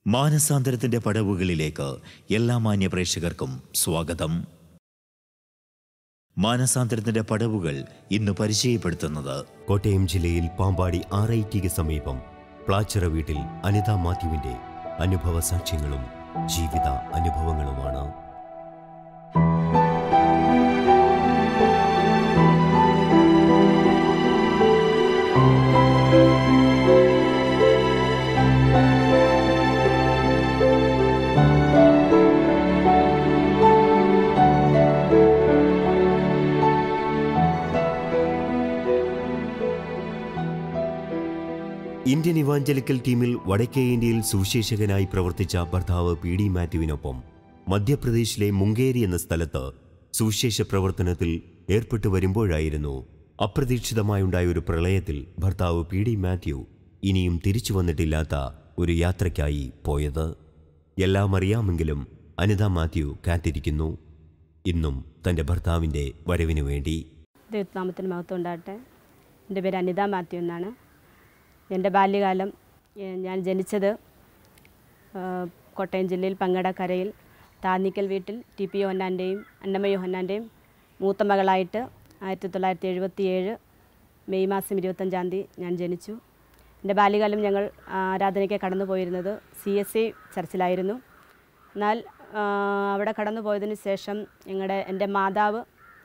മാനസാന്തരത്തിന്റെ പടവുകളിലേക്ക് എല്ലാ മാന്യ പ്രേക്ഷകർക്കും സ്വാഗതം മാനസാന്തരത്തിന്റെ പടവുകൾ ഇന്ന് പരിചയപ്പെടുത്തുന്നത് കോട്ടയം ജില്ലയിൽ പാമ്പാടി ആർ ഐ ടിക്ക് സമീപം പ്ലാച്ചിറ വീട്ടിൽ അനിത മാത്യുവിന്റെ അനുഭവ സാക്ഷ്യങ്ങളും ജീവിത അനുഭവങ്ങളുമാണ് ഇന്ത്യൻ ഇവാഞ്ചലിക്കൽ ടീമിൽ വടക്കേ ഇന്ത്യയിൽ സുവിശേഷകനായി പ്രവർത്തിച്ച ഭർത്താവ് പി ഡി മാത്യുവിനൊപ്പം മധ്യപ്രദേശിലെ മുങ്കേരി എന്ന സ്ഥലത്ത് സുവിശേഷ പ്രവർത്തനത്തിൽ ഏർപ്പെട്ടു വരുമ്പോഴായിരുന്നു അപ്രതീക്ഷിതമായുണ്ടായ ഒരു പ്രളയത്തിൽ ഭർത്താവ് പി ഡി മാത്യു ഇനിയും തിരിച്ചു വന്നിട്ടില്ലാത്ത ഒരു യാത്രയ്ക്കായി പോയത് എല്ലാം അറിയാമെങ്കിലും അനിത മാത്യു കാത്തിരിക്കുന്നു ഇന്നും തന്റെ ഭർത്താവിന്റെ വരവിനു വേണ്ടി ദൈവനാമത്തിന് മഹത്വം ഉണ്ടാകട്ടെ എൻ്റെ പേര് അനിത മാത്യു എന്നാണ് എൻ്റെ ബാല്യകാലം ഏഹ്, ഞാൻ ജനിച്ചത് ആ, കോട്ടയം ജില്ലയിൽ പങ്കടക്കരയിൽ താന്നിക്കൽ വീട്ടിൽ ടി പി യോഹന്നാൻ്റെയും അന്നമ്മ യോഹന്നാൻ്റെയും മൂത്ത മകളായിട്ട് ആയിരത്തി തൊള്ളായിരത്തി എഴുപത്തി ഏഴ് മെയ് മാസം ഇരുപത്തഞ്ചാം തീയതി ഞാൻ ജനിച്ചു എൻ്റെ ബാല്യകാലം ഞങ്ങൾ ആരാധനയ്ക്ക് കടന്നു പോയിരുന്നത് സി എസ് ഐ ചർച്ചിലായിരുന്നു എന്നാൽ ആ, അവിടെ കടന്നു പോയതിന് ശേഷം ഞങ്ങളുടെ എൻ്റെ മാതാവ്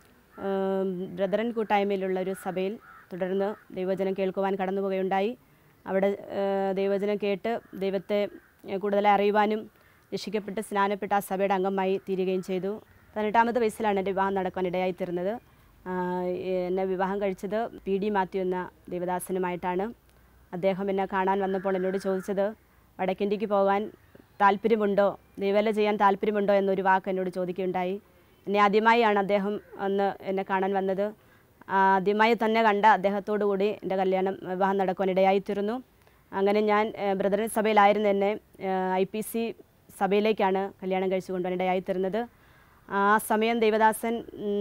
ആം, ബ്രദറൻ കൂട്ടായ്മയിലുള്ള ഒരു സഭയിൽ തുടർന്ന് ദൈവവചനം കേൾക്കുവാൻ കടന്നു പോവുകയുണ്ടായി അവിടെ ആ, ദൈവവചനം കേട്ട് ദൈവത്തെ കൂടുതൽ അറിയുവാനും രക്ഷിക്കപ്പെട്ട് സ്നാനപ്പെട്ട് ആ സഭയുടെ അംഗമായി തീരുകയും ചെയ്തു പതിനെട്ടാമത്തെ വയസ്സിലാണ് എൻ്റെ വിവാഹം നടക്കാൻ ഇടയായിത്തീർന്നത് ആ, എന്നെ വിവാഹം കഴിച്ചത് പി ഡി മാത്യു എന്ന ദേവദാസനുമായിട്ടാണ് അദ്ദേഹം എന്നെ കാണാൻ വന്നപ്പോൾ എന്നോട് ചോദിച്ചത് വടക്കിൻ്റെക്ക് പോകാൻ താല്പര്യമുണ്ടോ ദൈവവേല ചെയ്യാൻ താല്പര്യമുണ്ടോ എന്നൊരു വാക്ക് എന്നോട് ചോദിക്കുകയുണ്ടായി എന്നെ ആദ്യമായാണ് അദ്ദേഹം അന്ന് എന്നെ കാണാൻ വന്നത് ആദ്യമായി തന്നെ കണ്ട അദ്ദേഹത്തോടു കൂടി എൻ്റെ കല്യാണം വിവാഹം നടക്കുവാൻ ഇടയായിത്തീർന്നു അങ്ങനെ ഞാൻ ഏഹ്, ബ്രദറൻ സഭയിലായിരുന്നു എന്നെ ഐ പി സി സഭയിലേക്കാണ് കല്യാണം കഴിച്ചു കൊണ്ടുപോകാൻ ഇടയായിത്തീർന്നത് ആ സമയം ദേവദാസൻ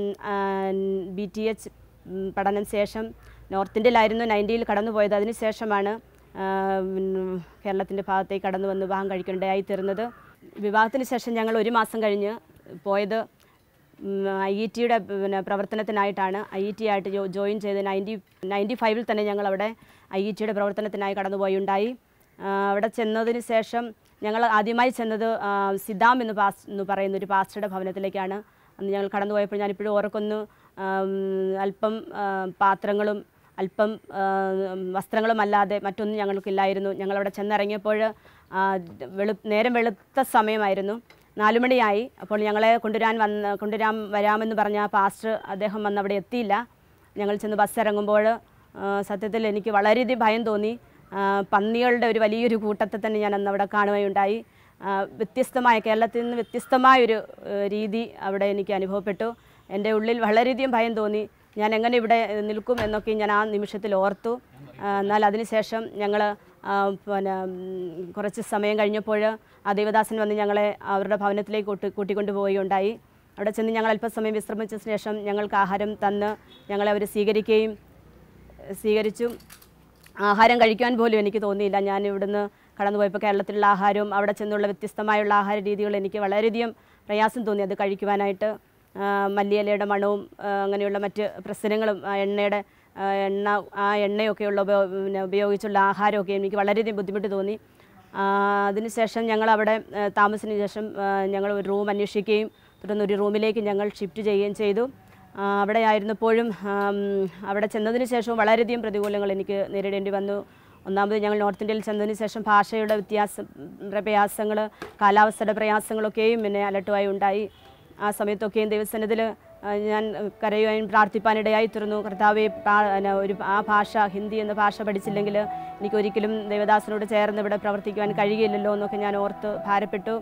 ബി ടി എച്ച് പഠനം ശേഷം നോർത്ത് ഇന്ത്യയിലായിരുന്നു നയൻറ്റിയിൽ കടന്നുപോയത് അതിനുശേഷമാണ് കേരളത്തിൻ്റെ ഭാഗത്തേക്ക് കടന്നു വന്ന് വിവാഹം കഴിക്കേണ്ടതായി തീർന്നത് വിവാഹത്തിന് ശേഷം ഞങ്ങൾ ഒരു മാസം കഴിഞ്ഞ് പോയത് ഐ ഇ ടിയുടെ പിന്നെ പ്രവർത്തനത്തിനായിട്ടാണ് ഐ ഇ ടി ആയിട്ട് ജോ ജോയിൻ ചെയ്ത് നയൻറ്റി നയൻറ്റി ഫൈവിൽ തന്നെ ഞങ്ങൾ അവിടെ ഐ ഇ ടിയുടെ പ്രവർത്തനത്തിനായി കടന്നുപോയുണ്ടായി ആ, അവിടെ ചെന്നതിന് ശേഷം ഞങ്ങൾ ആദ്യമായി ചെന്നത് ആ, സിദ്ധാം എന്ന് പാസ് എന്ന് പറയുന്ന ഒരു പാസ്റ്ററുടെ ഭവനത്തിലേക്കാണ് അന്ന് ഞങ്ങൾ കടന്നുപോയപ്പോൾ ഞാനിപ്പോഴും ഓർക്കുന്നു ആം, അല്പം ആ, പാത്രങ്ങളും അല്പം ആ, വസ്ത്രങ്ങളും അല്ലാതെ മറ്റൊന്നും ഞങ്ങൾക്കില്ലായിരുന്നു ഞങ്ങളവിടെ ചെന്നിറങ്ങിയപ്പോൾ ആ, വെളു നേരം വെളുത്ത സമയമായിരുന്നു നാലുമണിയായി അപ്പോൾ ഞങ്ങളെ കൊണ്ടുവരാൻ വന്ന് കൊണ്ടുവരാൻ വരാമെന്ന് പറഞ്ഞ ആ പാസ്റ്റർ അദ്ദേഹം വന്ന് അവിടെ എത്തിയില്ല ഞങ്ങൾ ചെന്ന് ബസ് ഇറങ്ങുമ്പോൾ ആ, സത്യത്തിൽ എനിക്ക് വളരെയധികം ഭയം തോന്നി ആ, പന്നികളുടെ ഒരു വലിയൊരു കൂട്ടത്തെ തന്നെ ഞാൻ അന്ന് അവിടെ കാണുകയുണ്ടായി ആ, വ്യത്യസ്തമായ കേരളത്തിൽ നിന്ന് വ്യത്യസ്തമായൊരു ഏഹ്, രീതി അവിടെ എനിക്ക് അനുഭവപ്പെട്ടു എൻ്റെ ഉള്ളിൽ വളരെയധികം ഭയം തോന്നി ഞാൻ എങ്ങനെ ഇവിടെ നിൽക്കും എന്നൊക്കെ ഞാൻ ആ നിമിഷത്തിൽ ഓർത്തു ആ, എന്നാൽ അതിനുശേഷം ഞങ്ങൾ പിന്നെ ഉം, കുറച്ച് സമയം കഴിഞ്ഞപ്പോൾ ആ ദേവദാസൻ വന്ന് ഞങ്ങളെ അവരുടെ ഭവനത്തിലേക്ക് കൂട്ടി കൂട്ടിക്കൊണ്ടു പോവുകയുണ്ടായി അവിടെ ചെന്ന് ഞങ്ങൾ അല്പസമയം വിശ്രമിച്ച ശേഷം ഞങ്ങൾക്ക് ആഹാരം തന്ന് ഞങ്ങളെ അവർ സ്വീകരിക്കുകയും സ്വീകരിച്ചു ആഹാരം കഴിക്കാൻ പോലും എനിക്ക് തോന്നിയില്ല ഞാൻ ഇവിടുന്ന് കടന്നുപോയപ്പോൾ കേരളത്തിലുള്ള ആഹാരവും അവിടെ ചെന്നുള്ള വ്യത്യസ്തമായുള്ള ആഹാര രീതികൾ എനിക്ക് വളരെയധികം പ്രയാസം തോന്നി അത് കഴിക്കുവാനായിട്ട് ആ, മല്ലിയിലയുടെ മണവും ആ, അങ്ങനെയുള്ള മറ്റ് പ്രശ്നങ്ങളും ആ എണ്ണയുടെ ആ, എണ്ണ ആ എണ്ണയൊക്കെയുള്ള ഉപയോ പിന്നെ ഉപയോഗിച്ചുള്ള ആഹാരമൊക്കെ എനിക്ക് വളരെയധികം ബുദ്ധിമുട്ട് തോന്നി ആ, അതിനുശേഷം ഞങ്ങൾ അവിടെ ആ, താമസത്തിന് ശേഷം ആ, ഞങ്ങൾ ഒരു റൂം അന്വേഷിക്കുകയും തുടർന്ന് ഒരു റൂമിലേക്ക് ഞങ്ങൾ ഷിഫ്റ്റ് ചെയ്യുകയും ചെയ്തു ആ, അവിടെ ആയിരുന്നപ്പോഴും ആം, അവിടെ ചെന്നതിന് ശേഷവും വളരെയധികം പ്രതികൂലങ്ങൾ എനിക്ക് നേരിടേണ്ടി വന്നു ഒന്നാമത് ഞങ്ങൾ നോർത്ത് ഇന്ത്യയിൽ ചെന്നതിന് ശേഷം ഭാഷയുടെ വ്യത്യാസം പ്രയാസങ്ങൾ കാലാവസ്ഥയുടെ പ്രയാസങ്ങളൊക്കെയും പിന്നെ അലട്ടുവായി ഉണ്ടായി ആ സമയത്തൊക്കെയും ദൈവസനത്തിൽ ഞാൻ കരയുവാനും പ്രാർത്ഥിപ്പാനിടയായി തീർന്നു കർത്താവെ പ്രാ- പിന്നെ ഒരു ആ ഭാഷ ഹിന്ദി എന്ന ഭാഷ പഠിച്ചില്ലെങ്കിൽ എനിക്കൊരിക്കലും ദേവദാസനോട് ചേർന്ന് ഇവിടെ പ്രവർത്തിക്കുവാൻ കഴിയില്ലല്ലോ എന്നൊക്കെ ഞാൻ ഓർത്ത് ഭാരപ്പെട്ടു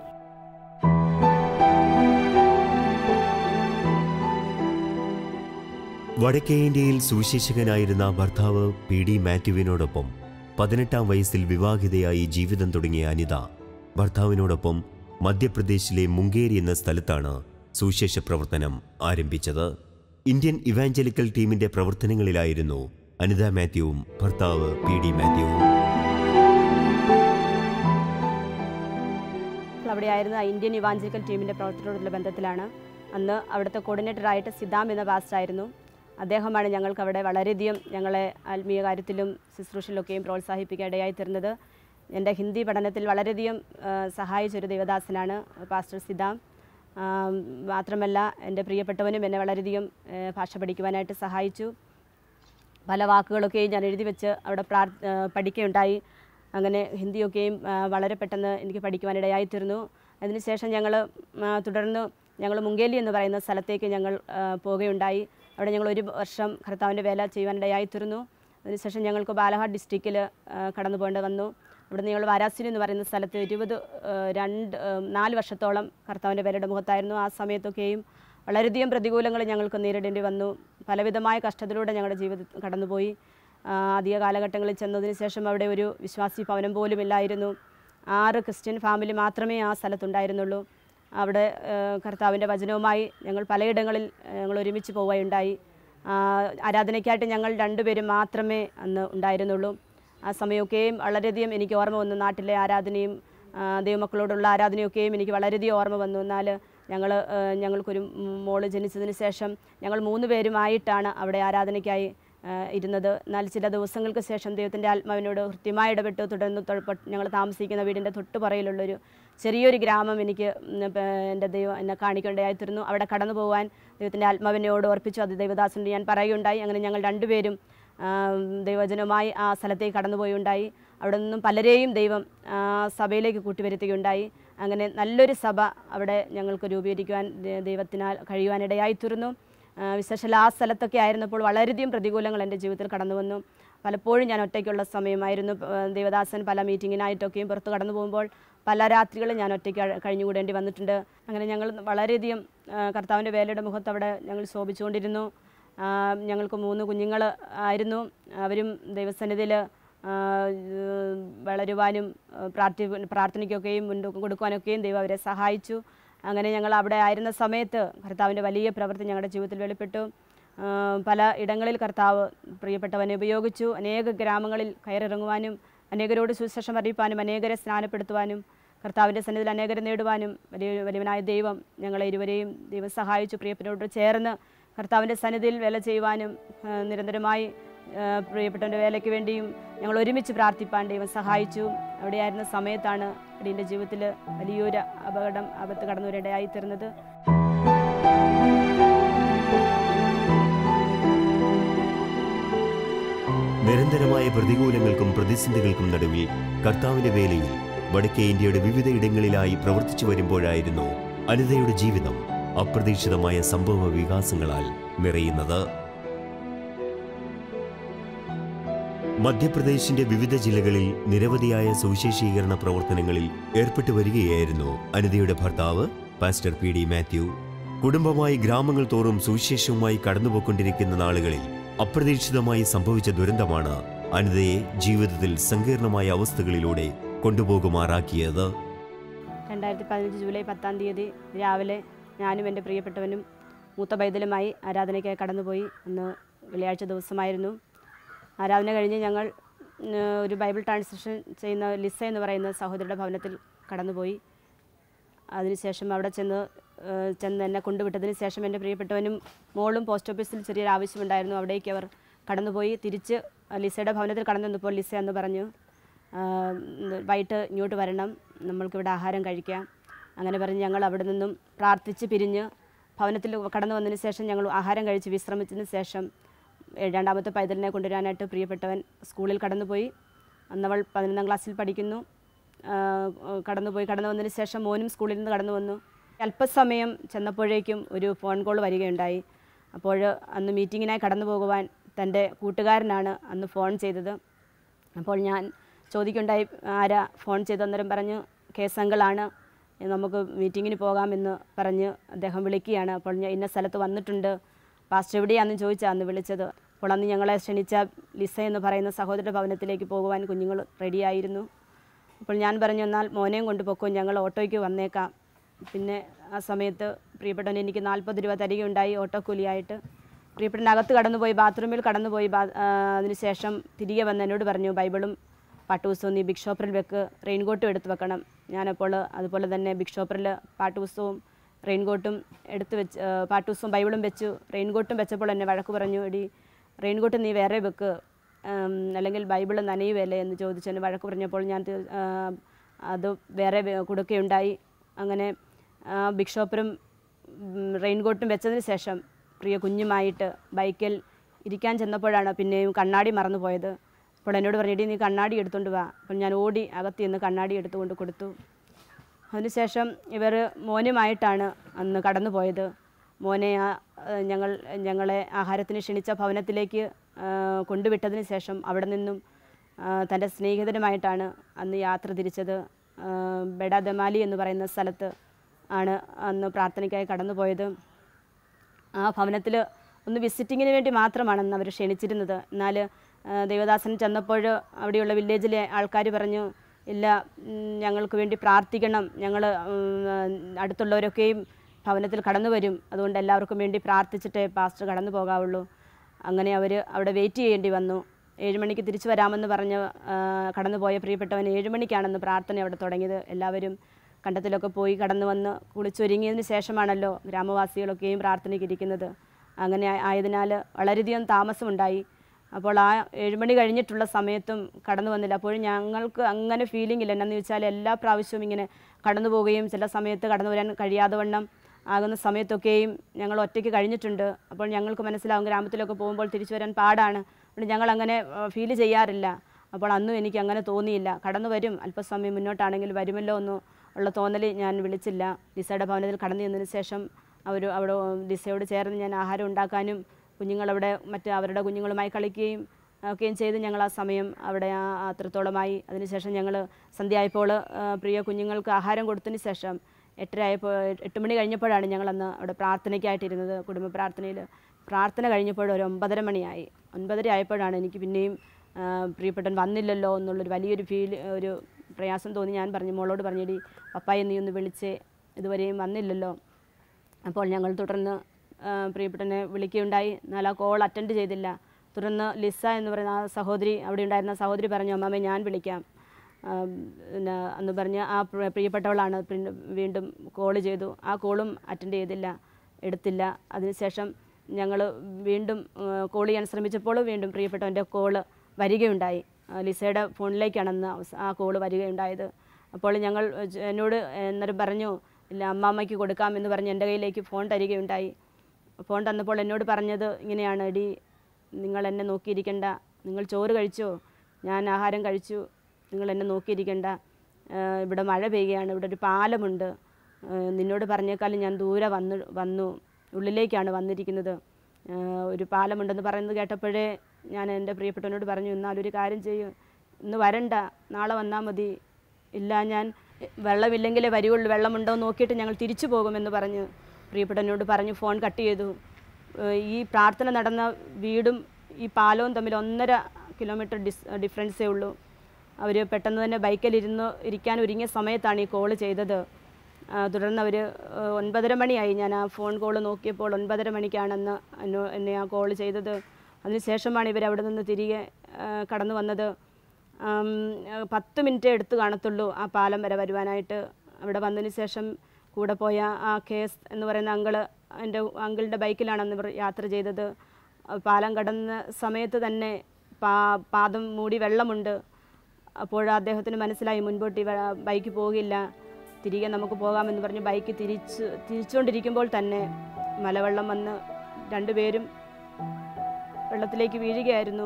വടക്കേ ഇന്ത്യയിൽ സുവിശേഷകനായിരുന്ന ഭർത്താവ് പി ഡി മാത്യുവിനോടൊപ്പം പതിനെട്ടാം വയസ്സിൽ വിവാഹിതയായി ജീവിതം തുടങ്ങിയ അനിത ഭർത്താവിനോടൊപ്പം മധ്യപ്രദേശിലെ മുങ്കേരി എന്ന സ്ഥലത്താണ് സുവിശേഷ പ്രവർത്തനം ആരംഭിച്ചത് ഇന്ത്യൻ ഇവാഞ്ചലിക്കൽ ടീമിന്റെ പ്രവർത്തനങ്ങളിലായിരുന്നു അനിത മാത്യുവും ഭർത്താവ് പി ഡി മാത്യുവും ഞങ്ങൾ അവിടെയായിരുന്ന ഇന്ത്യൻ ഇവാഞ്ചലിക്കൽ ടീമിൻ്റെ പ്രവർത്തനത്തോടുള്ള ബന്ധത്തിലാണ് അന്ന് അവിടുത്തെ കോർഡിനേറ്ററായിട്ട് സിദ്ധാം എന്ന പാസ്റ്ററായിരുന്നു അദ്ദേഹമാണ് ഞങ്ങൾക്ക് അവിടെ വളരെയധികം ഞങ്ങളെ ആത്മീയ കാര്യത്തിലും ശുശ്രൂഷയിലൊക്കെയും പ്രോത്സാഹിപ്പിക്കാൻ ഇടയായി തീർന്നത് എൻ്റെ ഹിന്ദി പഠനത്തിൽ വളരെയധികം ആ, സഹായിച്ചൊരു ദേവദാസനാണ് പാസ്റ്റർ സിദ്ധാം ആ, മാത്രമല്ല എൻ്റെ പ്രിയപ്പെട്ടവനും എന്നെ വളരെയധികം ആ, ഭാഷ പഠിക്കുവാനായിട്ട് സഹായിച്ചു പല വാക്കുകളൊക്കെയും ഞാൻ എഴുതി വെച്ച് അവിടെ പ്രാർ ആ, പഠിക്കുകയുണ്ടായി അങ്ങനെ ഹിന്ദിയൊക്കെയും ആ, വളരെ പെട്ടെന്ന് എനിക്ക് പഠിക്കുവാനിടയായി തീർന്നു അതിനുശേഷം ഞങ്ങൾ തുടർന്ന് ഞങ്ങൾ മുങ്കേലി എന്ന് പറയുന്ന സ്ഥലത്തേക്ക് ഞങ്ങൾ ആ, പോവുകയുണ്ടായി അവിടെ ഞങ്ങൾ ഒരു വർഷം കർത്താവിൻ്റെ വേല ചെയ്യുവാനിടയായി തീർന്നു അതിനുശേഷം ഞങ്ങൾക്ക് ബാലഘാട്ട് ഡിസ്ട്രിക്റ്റിൽ കടന്നു പോകേണ്ടി വന്നു അവിടെ ഞങ്ങൾ വാരാസിനി എന്ന് പറയുന്ന സ്ഥലത്ത് ഇരുപത് ആ, രണ്ട് ആ, നാല് വർഷത്തോളം കർത്താവിൻ്റെ വേലയുടെ മുഖത്തായിരുന്നു ആ സമയത്തൊക്കെയും വളരെയധികം പ്രതികൂലങ്ങൾ ഞങ്ങൾക്ക് നേരിടേണ്ടി വന്നു പലവിധമായ കഷ്ടത്തിലൂടെ ഞങ്ങളുടെ ജീവിതത്തിൽ കടന്നുപോയി ആ, ആദ്യ കാലഘട്ടങ്ങളിൽ ചെന്നതിന് ശേഷം അവിടെ ഒരു വിശ്വാസി ഭവനം പോലും ഇല്ലായിരുന്നു ആറ് ക്രിസ്ത്യൻ ഫാമിലി മാത്രമേ ആ സ്ഥലത്തുണ്ടായിരുന്നുള്ളൂ അവിടെ ആ, കർത്താവിൻ്റെ വചനവുമായി ഞങ്ങൾ പലയിടങ്ങളിൽ ആ, ഞങ്ങൾ ഒരുമിച്ച് പോവുകയുണ്ടായി ആ, ആരാധനയ്ക്കായിട്ട് ഞങ്ങൾ രണ്ടുപേരും മാത്രമേ അന്ന് ഉണ്ടായിരുന്നുള്ളൂ ആ സമയമൊക്കെയും വളരെയധികം എനിക്ക് ഓർമ്മ വന്നു നാട്ടിലെ ആരാധനയും ആ, ദൈവമക്കളോടുള്ള ആരാധനയൊക്കെയും എനിക്ക് വളരെയധികം ഓർമ്മ വന്നു എന്നാൽ ഞങ്ങൾ ഞങ്ങൾക്കൊരു മോള് ജനിച്ചതിന് ശേഷം ഞങ്ങൾ മൂന്ന് പേരുമായിട്ടാണ് അവിടെ ആരാധനയ്ക്കായി ആ, ഇരുന്നത് എന്നാൽ ചില ദിവസങ്ങൾക്ക് ശേഷം ദൈവത്തിൻ്റെ ആത്മാവിനോട് കൃത്യമായി ഇടപെട്ട് തുടർന്ന് തൊഴപ്പ- ഞങ്ങൾ താമസിക്കുന്ന വീടിൻ്റെ തൊട്ടുപുറയിലുള്ളൊരു ചെറിയൊരു ഗ്രാമം എനിക്ക് ഉം, പ- എൻ്റെ ദൈവം എന്നെ കാണിക്കേണ്ടതായിത്തീർന്നു അവിടെ കടന്നു പോകാൻ ദൈവത്തിൻ്റെ ആത്മാവിനോട് ഓർപ്പിച്ചു അത് ദൈവദാസനോട് ഞാൻ പറയുകയുണ്ടായി അങ്ങനെ ഞങ്ങൾ രണ്ടുപേരും ആ, ദൈവജനവുമായി ആ സ്ഥലത്തേക്ക് കടന്നുപോയുണ്ടായി അവിടെ നിന്നും പലരെയും ദൈവം ആ, സഭയിലേക്ക് കൂട്ടിവരുത്തുകയുണ്ടായി അങ്ങനെ നല്ലൊരു സഭ അവിടെ ഞങ്ങൾക്ക് രൂപീകരിക്കുവാൻ ദൈ- ദൈവത്തിനാൽ കഴിയുവാനിടയായി തീർന്നു ആ, വിശേഷാൽ ആ സ്ഥലത്തൊക്കെ ആയിരുന്നപ്പോൾ വളരെയധികം പ്രതികൂലങ്ങൾ എൻ്റെ ജീവിതത്തിൽ കടന്നു വന്നു പലപ്പോഴും ഞാൻ ഒറ്റയ്ക്കുള്ള സമയമായിരുന്നു ആ, ദേവദാസൻ പല മീറ്റിങ്ങിനായിട്ടൊക്കെയും പുറത്ത് കടന്നു പോകുമ്പോൾ പല രാത്രികളും ഞാൻ ഒറ്റയ്ക്ക് അഴ- കഴിഞ്ഞുകൂടേണ്ടി വന്നിട്ടുണ്ട് അങ്ങനെ ഞങ്ങൾ വളരെയധികം ആ, കർത്താവിൻ്റെ വേലയുടെ മുഖത്ത് അവിടെ ഞങ്ങൾ ശോഭിച്ചുകൊണ്ടിരുന്നു ആ, ഞങ്ങൾക്ക് മൂന്ന് കുഞ്ഞുങ്ങൾ ആയിരുന്നു അവരും ദൈവസന്നിധിയിൽ വളരുവാനും ആ, പ്രാർത്ഥി പ്രാർത്ഥനയ്ക്കൊക്കെയും മുൻതൂക്കം കൊടുക്കുവാനൊക്കെയും ദൈവം അവരെ സഹായിച്ചു അങ്ങനെ ഞങ്ങൾ അവിടെ ആയിരുന്ന സമയത്ത് കർത്താവിൻ്റെ വലിയ പ്രവൃത്തി ഞങ്ങളുടെ ജീവിതത്തിൽ വെളിപ്പെട്ടു ആ, പല ഇടങ്ങളിൽ കർത്താവ് പ്രിയപ്പെട്ടവനെ ഉപയോഗിച്ചു അനേക ഗ്രാമങ്ങളിൽ കയറിറങ്ങുവാനും അനേകരോട് സുവിശേഷം അറിയിപ്പാനും അനേകരെ സ്നാനപ്പെടുത്തുവാനും കർത്താവിൻ്റെ സന്നിധിയിൽ അനേകരെ നേടുവാനും വലിയ വലിയവനായ ദൈവം ഞങ്ങളെ ഇരുവരെയും ദൈവം സഹായിച്ചു പ്രിയപ്പെട്ടവരോട് ചേർന്ന് കർത്താവിൻ്റെ സന്നിധിയിൽ വേല ചെയ്യുവാനും ആ, നിരന്തരമായി ആ, പ്രിയപ്പെട്ടവൻ്റെ വേലയ്ക്ക് വേണ്ടിയും ഞങ്ങൾ ഒരുമിച്ച് പ്രാർത്ഥിപ്പാൻ ദൈവം സഹായിച്ചു അവിടെയായിരുന്ന സമയത്താണ് അടിയൻ്റെ ജീവിതത്തിൽ വലിയൊരു അപകടം ആപത്ത് കടന്നുവരിടയായി തീർന്നത് നിരന്തരമായ പ്രതികൂലങ്ങൾക്കും പ്രതിസന്ധികൾക്കും നടുവിൽ കർത്താവിന്റെ വേലയിൽ വടക്കേ ഇന്ത്യയുടെ വിവിധ ഇടങ്ങളിലായി പ്രവർത്തിച്ചു വരുമ്പോഴായിരുന്നു അനിതയുടെ ജീവിതം അപ്രതീക്ഷിതമായ സംഭവ വികാസങ്ങളാൽ നിറയുന്നത് മധ്യപ്രദേശിന്റെ വിവിധ ജില്ലകളിൽ നിരവധിയായ സുവിശേഷീകരണ പ്രവർത്തനങ്ങളിൽ ഏർപ്പെട്ടു വരികയായിരുന്നു അനിതയുടെ ഭർത്താവ് പാസ്റ്റർ പി ഡി മാത്യു കുടുംബമായി ഗ്രാമങ്ങൾ തോറും സുവിശേഷവുമായി കടന്നുപോയിക്കൊണ്ടിരിക്കുന്ന നാളുകളിൽ അപ്രതീക്ഷിതമായി സംഭവിച്ച ദുരന്തമാണ് അനിതയെ ജീവിതത്തിൽ സങ്കീർണമായ അവസ്ഥകളിലൂടെ കൊണ്ടുപോകുമാറാക്കിയത് രണ്ടായിരത്തി പതിനഞ്ച് ജൂലൈ പത്താം തീയതി രാവിലെ ഞാനും എൻ്റെ പ്രിയപ്പെട്ടവനും മൂത്ത പൈതലുമായി ആരാധനയ്ക്കായി കടന്നുപോയി അന്ന് വെള്ളിയാഴ്ച ദിവസമായിരുന്നു ആരാധന കഴിഞ്ഞ് ഞങ്ങൾ ഉം, ഒരു ബൈബിൾ ട്രാൻസ്ലേഷൻ ചെയ്യുന്ന ലിസ എന്ന് പറയുന്ന സഹോദരിയുടെ ഭവനത്തിൽ കടന്നുപോയി അതിനുശേഷം അവിടെ ചെന്ന് ഏഹ്, ചെന്ന് എന്നെ കൊണ്ടുവിട്ടതിന് ശേഷം എൻ്റെ പ്രിയപ്പെട്ടവനും മോളും പോസ്റ്റ് ഓഫീസിൽ ചെറിയൊരു ആവശ്യമുണ്ടായിരുന്നു അവിടേക്ക് അവർ കടന്നുപോയി തിരിച്ച് ലിസയുടെ ഭവനത്തിൽ കടന്നു വന്നപ്പോൾ ലിസ എന്ന് പറഞ്ഞു ആഹ്, വൈകിട്ട് ഇങ്ങോട്ട് വരണം നമ്മൾക്കിവിടെ ആഹാരം കഴിക്കാം അങ്ങനെ പറഞ്ഞ് ഞങ്ങൾ അവിടെ നിന്നും പ്രാർത്ഥിച്ച് പിരിഞ്ഞ് ഭവനത്തിൽ കടന്നു വന്നതിന് ശേഷം ഞങ്ങൾ ആഹാരം കഴിച്ച് വിശ്രമിച്ചതിന് ശേഷം ഏഹ്, രണ്ടാമത്തെ പൈതലിനെ കൊണ്ടുവരാനായിട്ട് പ്രിയപ്പെട്ടവൻ സ്കൂളിൽ കടന്നുപോയി അന്നവൾ പതിനൊന്നാം ക്ലാസ്സിൽ പഠിക്കുന്നു ആഹ് കടന്നുപോയി കടന്നു വന്നതിന് ശേഷം മോനും സ്കൂളിൽ നിന്ന് കടന്നു വന്നു അല്പസമയം ചെന്നപ്പോഴേക്കും ഒരു ഫോൺ കോൾ വരികയുണ്ടായി അപ്പോൾ അന്ന് മീറ്റിങ്ങിനായി കടന്നു പോകുവാൻ തൻ്റെ കൂട്ടുകാരനാണ് അന്ന് ഫോൺ ചെയ്തത് അപ്പോൾ ഞാൻ ചോദിക്കുണ്ടായി ആരാ ഫോൺ ചെയ്ത് അന്നേരം പറഞ്ഞു കേസങ്കളാണ് നമുക്ക് മീറ്റിങ്ങിന് പോകാമെന്ന് പറഞ്ഞ് അദ്ദേഹം വിളിക്കുകയാണ് അപ്പോൾ ഞാൻ ഇന്ന സ്ഥലത്ത് വന്നിട്ടുണ്ട് പാസ്റ്റർ എവിടെയാണെന്ന് ചോദിച്ചാൽ അന്ന് വിളിച്ചത് അപ്പോൾ അന്ന് ഞങ്ങളെ ക്ഷണിച്ച ലിസ എന്ന് പറയുന്ന സഹോദര ഭവനത്തിലേക്ക് പോകുവാൻ കുഞ്ഞുങ്ങൾ റെഡിയായിരുന്നു അപ്പോൾ ഞാൻ പറഞ്ഞു എന്നാൽ മോനെയും കൊണ്ട് പൊക്കോ ഞങ്ങൾ ഓട്ടോയ്ക്ക് വന്നേക്കാം പിന്നെ ആ സമയത്ത് പ്രിയപ്പെട്ടവൻ എനിക്ക് നാൽപ്പത് രൂപ തരികയുണ്ടായി ഓട്ടോ കൂലിയായിട്ട് പ്രിയപ്പെട്ടൻ അകത്ത് കടന്നുപോയി ബാത്റൂമിൽ കടന്നുപോയി ബാ ആ, അതിനുശേഷം തിരികെ വന്ന് എന്നോട് പറഞ്ഞു ബൈബിളും പാട്ടുപുസ്തകം നീ ബിഗ് ഷോപ്പറിൽ വെക്ക് റെയിൻകോട്ടും എടുത്ത് വെക്കണം ഞാനപ്പോൾ അതുപോലെ തന്നെ ബിഗ് ഷോപ്പറിൽ പാട്ടുപുസ്തകവും റെയിൻകോട്ടും എടുത്ത് വെച്ച് ആ, പാട്ടുപുസ്തകവും ബൈബിളും വെച്ചു റെയിൻകോട്ടും വെച്ചപ്പോൾ എന്നെ വഴക്ക് പറഞ്ഞു എടി റെയിൻകോട്ട് നീ വേറെ വെക്ക് ഉം, അല്ലെങ്കിൽ ബൈബിൾ നനയുവല്ലേ എന്ന് ചോദിച്ച് എന്നെ വഴക്ക് പറഞ്ഞപ്പോൾ ഞാൻ തീർ- ആ, അത് വേറെ വെ- കൊടുക്കുകയുണ്ടായി അങ്ങനെ ആ, ബിഗ് ഷോപ്പറും ഉം, റെയിൻകോട്ടും വെച്ചതിന് ശേഷം പ്രിയ കുഞ്ഞുമായിട്ട് ബൈക്കിൽ ഇരിക്കാൻ ചെന്നപ്പോഴാണ് പിന്നെയും കണ്ണാടി മറന്നു പോയത് അപ്പോൾ എന്നോട് പറഞ്ഞിട്ട് നീ കണ്ണാടി എടുത്തുകൊണ്ട് വാ അപ്പോൾ ഞാൻ ഓടി അകത്ത് നിന്ന് കണ്ണാടി എടുത്തുകൊണ്ട് കൊടുത്തു അതിനുശേഷം ഇവർ മോനുമായിട്ടാണ് അന്ന് കടന്നു പോയത് മോനെ ആ, ഏഹ്, ഞങ്ങൾ ഞങ്ങളെ ആഹാരത്തിന് ക്ഷണിച്ച ഭവനത്തിലേക്ക് ആ, കൊണ്ടുവിട്ടതിന് ശേഷം അവിടെ നിന്നും ആ, തൻ്റെ സ്നേഹിതനുമായിട്ടാണ് അന്ന് യാത്ര തിരിച്ചത് ആ, ബെഡ ദമാലി എന്ന് പറയുന്ന സ്ഥലത്ത് ആണ് അന്ന് പ്രാർത്ഥനയ്ക്കായി കടന്നു പോയത് ആ ഭവനത്തിൽ ഒന്ന് വിസിറ്റിങ്ങിന് വേണ്ടി മാത്രമാണ് അന്ന് അവർ ക്ഷണിച്ചിരുന്നത് എന്നാൽ ആ, ദേവദാസൻ ചെന്നപ്പോൾ അവിടെയുള്ള വില്ലേജിലെ ആൾക്കാർ പറഞ്ഞു ഇല്ല ഉം, ഞങ്ങൾക്ക് വേണ്ടി പ്രാർത്ഥിക്കണം ഞങ്ങൾ അടുത്തുള്ളവരൊക്കെയും ഭവനത്തിൽ കടന്നു വരും അതുകൊണ്ട് എല്ലാവർക്കും വേണ്ടി പ്രാർത്ഥിച്ചിട്ടേ പാസ്റ്റർ കടന്നു പോകാവുള്ളൂ അങ്ങനെ അവർ അവിടെ വെയിറ്റ് ചെയ്യേണ്ടി വന്നു ഏഴ് മണിക്ക് തിരിച്ചു വരാമെന്ന് പറഞ്ഞ് ആ, കടന്നുപോയ പ്രിയപ്പെട്ടവൻ ഏഴ് മണിക്കാണെന്ന് പ്രാർത്ഥന അവിടെ തുടങ്ങിയത് എല്ലാവരും കണ്ടത്തിലൊക്കെ പോയി കടന്നു വന്ന് കുളിച്ചൊരുങ്ങിയതിന് ശേഷമാണല്ലോ ഗ്രാമവാസികളൊക്കെയും പ്രാർത്ഥനയ്ക്ക് ഇരിക്കുന്നത് അങ്ങനെ ആ- ആയതിനാൽ വളരെയധികം താമസമുണ്ടായി അപ്പോൾ ആ ഏഴുമണി കഴിഞ്ഞിട്ടുള്ള സമയത്തും കടന്നു വന്നില്ല അപ്പോഴും ഞങ്ങൾക്ക് അങ്ങനെ ഫീലിംഗ് ഇല്ല എന്നു വെച്ചാൽ എല്ലാ പ്രാവശ്യവും ഇങ്ങനെ കടന്നു പോവുകയും ചില സമയത്ത് കടന്നു വരാൻ കഴിയാതെ വണ്ണം ആകുന്ന സമയത്തൊക്കെയും ഞങ്ങൾ ഒറ്റയ്ക്ക് കഴിഞ്ഞിട്ടുണ്ട് അപ്പോൾ ഞങ്ങൾക്ക് മനസ്സിലാവും ഗ്രാമത്തിലൊക്കെ പോകുമ്പോൾ തിരിച്ചു വരാൻ പാടാണ് അതുകൊണ്ട് ഞങ്ങൾ അങ്ങനെ ഫീൽ ചെയ്യാറില്ല അപ്പോൾ അന്നും എനിക്ക് അങ്ങനെ തോന്നിയില്ല കടന്നു വരും അല്പസമയം മുന്നോട്ടാണെങ്കിൽ വരുമല്ലോ എന്ന് ഉള്ള തോന്നൽ ഞാൻ വിളിച്ചില്ല ലിസയുടെ ഭവനത്തിൽ കടന്നു ചെന്നതിന് ശേഷം അവർ അവിടെ ലിസയോട് ചേർന്ന് ഞാൻ ആഹാരം ഉണ്ടാക്കാനും കുഞ്ഞുങ്ങളവിടെ മറ്റ് അവരുടെ കുഞ്ഞുങ്ങളുമായി കളിക്കുകയും ഒക്കെയും ചെയ്ത് ഞങ്ങൾ ആ സമയം അവിടെ ആ അത്രത്തോളമായി അതിനുശേഷം ഞങ്ങൾ സന്ധ്യയായപ്പോൾ ആ, പ്രിയ കുഞ്ഞുങ്ങൾക്ക് ആഹാരം കൊടുത്തതിന് ശേഷം എട്ടര ആയപ്പോൾ എട്ട് മണി കഴിഞ്ഞപ്പോഴാണ് ഞങ്ങളന്ന് അവിടെ പ്രാർത്ഥനയ്ക്കായിട്ടിരുന്നത് കുടുംബ പ്രാർത്ഥനയിൽ പ്രാർത്ഥന കഴിഞ്ഞപ്പോൾ ഒരു ഒമ്പതര മണിയായി ഒൻപതര ആയപ്പോഴാണ് എനിക്ക് പിന്നെയും ആ, പ്രിയപ്പെട്ടൻ വന്നില്ലല്ലോ എന്നുള്ളൊരു വലിയൊരു ഫീൽ ഒരു പ്രയാസം തോന്നി ഞാൻ പറഞ്ഞു മോളോട് പറഞ്ഞിടി പപ്പായെ നീ ഒന്ന് വിളിച്ചേ ഇതുവരെയും വന്നില്ലല്ലോ അപ്പോൾ ഞങ്ങൾ തുടർന്ന് ആ, പ്രിയപ്പെട്ടനെ വിളിക്കുകയുണ്ടായി എന്നാൽ ആ കോൾ അറ്റൻഡ് ചെയ്തില്ല തുടർന്ന് ലിസ എന്ന് പറയുന്ന ആ സഹോദരി അവിടെ ഉണ്ടായിരുന്ന സഹോദരി പറഞ്ഞു അമ്മാമ്മ ഞാൻ വിളിക്കാം ആ, പിന്നെ എന്ന് പറഞ്ഞ് ആ പ്രിയ- പ്രിയപ്പെട്ടവളാണ് പിന്നെ വീണ്ടും കോൾ ചെയ്തു ആ കോളും അറ്റൻഡ് ചെയ്തില്ല എടുത്തില്ല അതിനുശേഷം ഞങ്ങൾ വീണ്ടും കോൾ ചെയ്യാൻ ശ്രമിച്ചപ്പോൾ വീണ്ടും പ്രിയപ്പെട്ടവൻ്റെ കോള് വരികയുണ്ടായി ആ, ലിസയുടെ ഫോണിലേക്കാണെന്ന് അവസ- ആ കോള് വരികയുണ്ടായത് അപ്പോൾ ഞങ്ങൾ ജ- എന്നോട് അന്നേരം പറഞ്ഞു ഇല്ല അമ്മാമ്മയ്ക്ക് കൊടുക്കാമെന്ന് പറഞ്ഞ് എൻ്റെ കയ്യിലേക്ക് ഫോൺ തരികയുണ്ടായി ഫോൺ തന്നപ്പോൾ എന്നോട് പറഞ്ഞത് ഇങ്ങനെയാണ് എടി നിങ്ങൾ എന്നെ നോക്കിയിരിക്കണ്ട നിങ്ങൾ ചോറ് കഴിച്ചോ ഞാൻ ആഹാരം കഴിച്ചു നിങ്ങൾ എന്നെ നോക്കിയിരിക്കണ്ട ആ, ഇവിടെ മഴ പെയ്യുകയാണ് ഇവിടെ ഒരു പാലമുണ്ട് ആ, നിന്നോട് പറഞ്ഞേക്കാളും ഞാൻ ദൂരെ വന്നു വന്നു ഉള്ളിലേക്കാണ് വന്നിരിക്കുന്നത് ആ, ഒരു പാലമുണ്ടെന്ന് പറയുന്നത് കേട്ടപ്പോഴേ ഞാൻ എൻ്റെ പ്രിയപ്പെട്ടവനോട് പറഞ്ഞു എന്നാലൊരു കാര്യം ചെയ്യും ഇന്ന് വരണ്ട നാളെ വന്നാൽ മതി ഇല്ല ഞാൻ വെള്ളമില്ലെങ്കിലേ വരികയുള്ളൂ വെള്ളമുണ്ടോ എന്ന് നോക്കിയിട്ട് ഞങ്ങൾ തിരിച്ചു പോകുമെന്ന് പറഞ്ഞ് പ്രിയപ്പെട്ടവനോട് പറഞ്ഞു ഫോൺ കട്ട് ചെയ്തു ഏഹ് ഈ പ്രാർത്ഥന നടന്ന വീടും ഈ പാലവും തമ്മിൽ ഒന്നര കിലോമീറ്റർ ഡിസ് ഡിഫറൻസേ ഉള്ളൂ അവർ പെട്ടെന്ന് തന്നെ ബൈക്കിലിരുന്ന് ഇരിക്കാൻ ഒരുങ്ങിയ സമയത്താണ് ഈ കോള് ചെയ്തത് ആ, തുടർന്ന് അവർ ഒൻപതര മണിയായി ഞാൻ ആ ഫോൺ കോൾ നോക്കിയപ്പോൾ ഒൻപതര മണിക്കാണെന്ന് എന്നോ എന്നെ ആ കോൾ ചെയ്തത് അതിനുശേഷമാണ് ഇവർ അവിടെ നിന്ന് തിരികെ ആ, കടന്നു വന്നത് ആം, ആ, പത്ത് മിനിറ്റ് എടുത്ത് കാണത്തുള്ളൂ ആ പാലം വരെ വരുവാനായിട്ട് അവിടെ വന്നതിന് ശേഷം കൂടെ പോയ ആ കേസ് എന്ന് പറയുന്ന അങ്കിള് എൻ്റെ അങ്കിളിൻ്റെ ബൈക്കിലാണ് അന്ന് ഇവർ യാത്ര ചെയ്തത് ആ പാലം കടന്ന സമയത്ത് തന്നെ പാ പാദം മൂടി വെള്ളമുണ്ട് അപ്പോൾ അദ്ദേഹത്തിന് മനസ്സിലായി മുൻപോട്ട് ഈ വ- ബൈക്ക് പോകില്ല തിരികെ നമുക്ക് പോകാമെന്ന് പറഞ്ഞ് ബൈക്ക് തിരിച്ച് തിരിച്ചുകൊണ്ടിരിക്കുമ്പോൾ തന്നെ മലവെള്ളം വന്ന് രണ്ടുപേരും വെള്ളത്തിലേക്ക് വീഴുകയായിരുന്നു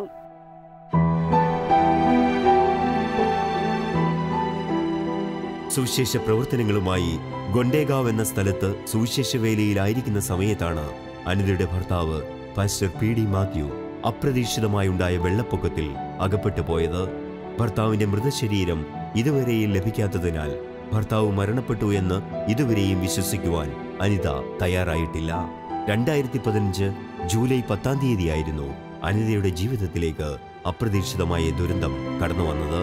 സുവിശേഷ പ്രവർത്തനങ്ങളുമായി ഗൊണ്ടേഗാവ് എന്ന സ്ഥലത്ത് സുവിശേഷ വേലയിലായിരിക്കുന്ന സമയത്താണ് അനിതയുടെ ഭർത്താവ് പാസ്റ്റർ പി ഡി മാത്യു അപ്രതീക്ഷിതമായുണ്ടായ വെള്ളപ്പൊക്കത്തിൽ അകപ്പെട്ടു പോയത് ഭർത്താവിന്റെ മൃതശരീരം ഇതുവരെയും ലഭിക്കാത്തതിനാൽ ഭർത്താവ് മരണപ്പെട്ടു എന്ന് ഇതുവരെയും വിശ്വസിക്കുവാൻ അനിത തയ്യാറായിട്ടില്ല രണ്ടായിരത്തി പതിനഞ്ച് ജൂലൈ പത്താം തീയതിയായിരുന്നു അനിതയുടെ ജീവിതത്തിലേക്ക് അപ്രതീക്ഷിതമായ ദുരന്തം കടന്നു വന്നത്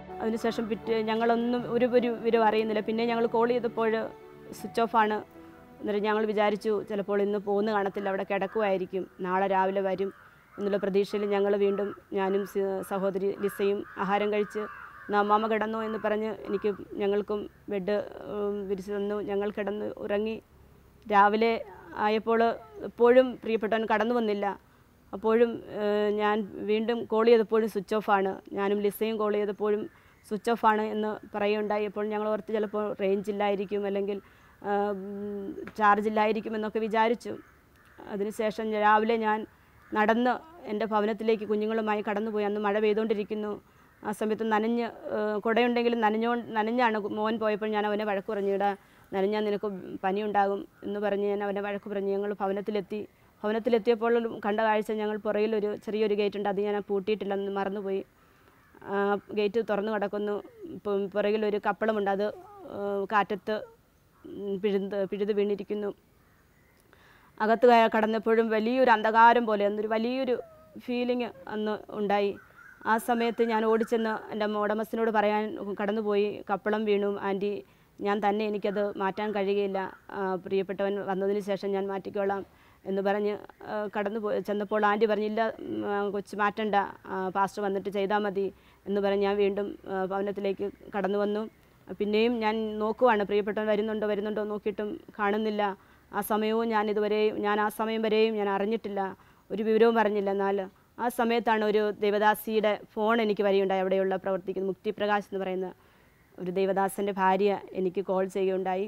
അതിനുശേഷം പിറ്റേ ഞങ്ങളൊന്നും ഒരു ഒരു വിവരം അറിയുന്നില്ല പിന്നെ ഞങ്ങൾ കോൾ ചെയ്തപ്പോൾ സ്വിച്ച് ഓഫാണ് എന്നിട്ട് ഞങ്ങൾ വിചാരിച്ചു ചിലപ്പോൾ ഇന്ന് പോന്ന് കാണത്തില്ല അവിടെ കിടക്കുമായിരിക്കും നാളെ രാവിലെ വരും എന്നുള്ള പ്രതീക്ഷയിൽ ഞങ്ങൾ വീണ്ടും ഞാനും സ- സഹോദരി ലിസയും ആഹാരം കഴിച്ച് "എന്നാ അമ്മാമ്മ കിടന്നു എന്ന് പറഞ്ഞ് എനിക്ക് ഞങ്ങൾക്കും ബെഡ് ഉം, വിരിച്ചു തന്നു ഞങ്ങൾ കിടന്ന് ഉറങ്ങി രാവിലെ ആയപ്പോൾ എപ്പോഴും പ്രിയപ്പെട്ടവൻ കടന്നു വന്നില്ല അപ്പോഴും ഏഹ്, ഞാൻ വീണ്ടും കോൾ ചെയ്തപ്പോഴും സ്വിച്ച് ഓഫാണ് ഞാനും ലിസയും കോൾ ചെയ്തപ്പോഴും സ്വിച്ച് ഓഫാണ് എന്ന് പറയുകയുണ്ടായി അപ്പോൾ ഞങ്ങൾ ഓർത്ത് ചിലപ്പോൾ റേഞ്ച് ഇല്ലായിരിക്കും അല്ലെങ്കിൽ ചാർജ് ഇല്ലായിരിക്കും എന്നൊക്കെ വിചാരിച്ചു അതിനുശേഷം ഞാൻ- രാവിലെ ഞാൻ നടന്ന് എൻ്റെ ഭവനത്തിലേക്ക് കുഞ്ഞുങ്ങളുമായി കടന്നുപോയി അന്ന് മഴ പെയ്തുകൊണ്ടിരിക്കുന്നു ആ സമയത്ത് നനഞ്ഞ് ഏഹ്, കുടയുണ്ടെങ്കിലും നനഞ്ഞോ നനഞ്ഞാണ് മോൻ പോയപ്പോൾ ഞാൻ അവനെ വഴക്ക് പറഞ്ഞു ഇടാ നനഞ്ഞാൽ നിനക്ക് പനി ഉണ്ടാകും എന്ന് പറഞ്ഞ് ഞാൻ അവനെ വഴക്ക് പറഞ്ഞു ഞങ്ങൾ ഭവനത്തിലെത്തി ഭവനത്തിലെത്തിയപ്പോൾ കണ്ട കാഴ്ച ഞങ്ങൾ പുറകിലൊരു ചെറിയൊരു ഗേറ്റ് ഉണ്ട് അത് ഞാൻ പൂട്ടിയിട്ടില്ലെന്ന് മറന്നുപോയി ആ, ഗേറ്റ് തുറന്നു കിടക്കുന്നു ഇപ്പം പുറകിലൊരു കപ്പളമുണ്ട് അത് ആ, കാറ്റത്ത് ഉം, പിഴുത് പിഴുത് വീണിരിക്കുന്നു അകത്ത് കയ- കടന്നപ്പോഴും വലിയൊരു അന്ധകാരം പോലെ അന്നൊരു വലിയൊരു ഫീലിംഗ് അന്ന് ഉണ്ടായി ആ സമയത്ത് ഞാൻ ഓടിച്ചെന്ന് എൻ്റെ ഉടമസ്ഥനോട് പറയാൻ കടന്നുപോയി കപ്പളം വീണു ആൻറ്റി ഞാൻ തന്നെ എനിക്കത് മാറ്റാൻ കഴിയുകയില്ല ആ, പ്രിയപ്പെട്ടവൻ വന്നതിന് ശേഷം ഞാൻ മാറ്റിക്കോളാം എന്ന് പറഞ്ഞ് ആ, കടന്നു പോയി ചെന്നപ്പോൾ ആൻറ്റി പറഞ്ഞില്ല ഉം, ആ, കൊച്ചു മാറ്റണ്ട ആ, പാസ്റ്റർ വന്നിട്ട് ചെയ്താൽ മതി എന്ന് പറഞ്ഞ് ഞാൻ വീണ്ടും ആ, ഭവനത്തിലേക്ക് കടന്നു വന്നു പിന്നെയും ഞാൻ നോക്കുവാണ് പ്രിയപ്പെട്ടവൻ വരുന്നുണ്ടോ വരുന്നുണ്ടോ നോക്കിയിട്ടും കാണുന്നില്ല ആ സമയവും ഞാൻ ഇതുവരെയും ഞാൻ ആ സമയം വരെയും ഞാൻ അറിഞ്ഞിട്ടില്ല ഒരു വിവരവും പറഞ്ഞില്ല എന്നാൽ ആ സമയത്താണ് ഒരു ദേവദാസിയുടെ ഫോൺ എനിക്ക് വരികയുണ്ടായി അവിടെയുള്ള പ്രവർത്തിക്കുന്ന മുക്തി പ്രകാശ് എന്ന് പറയുന്ന ഒരു ദേവദാസൻ്റെ ഭാര്യ എനിക്ക് കോൾ ചെയ്യുകയുണ്ടായി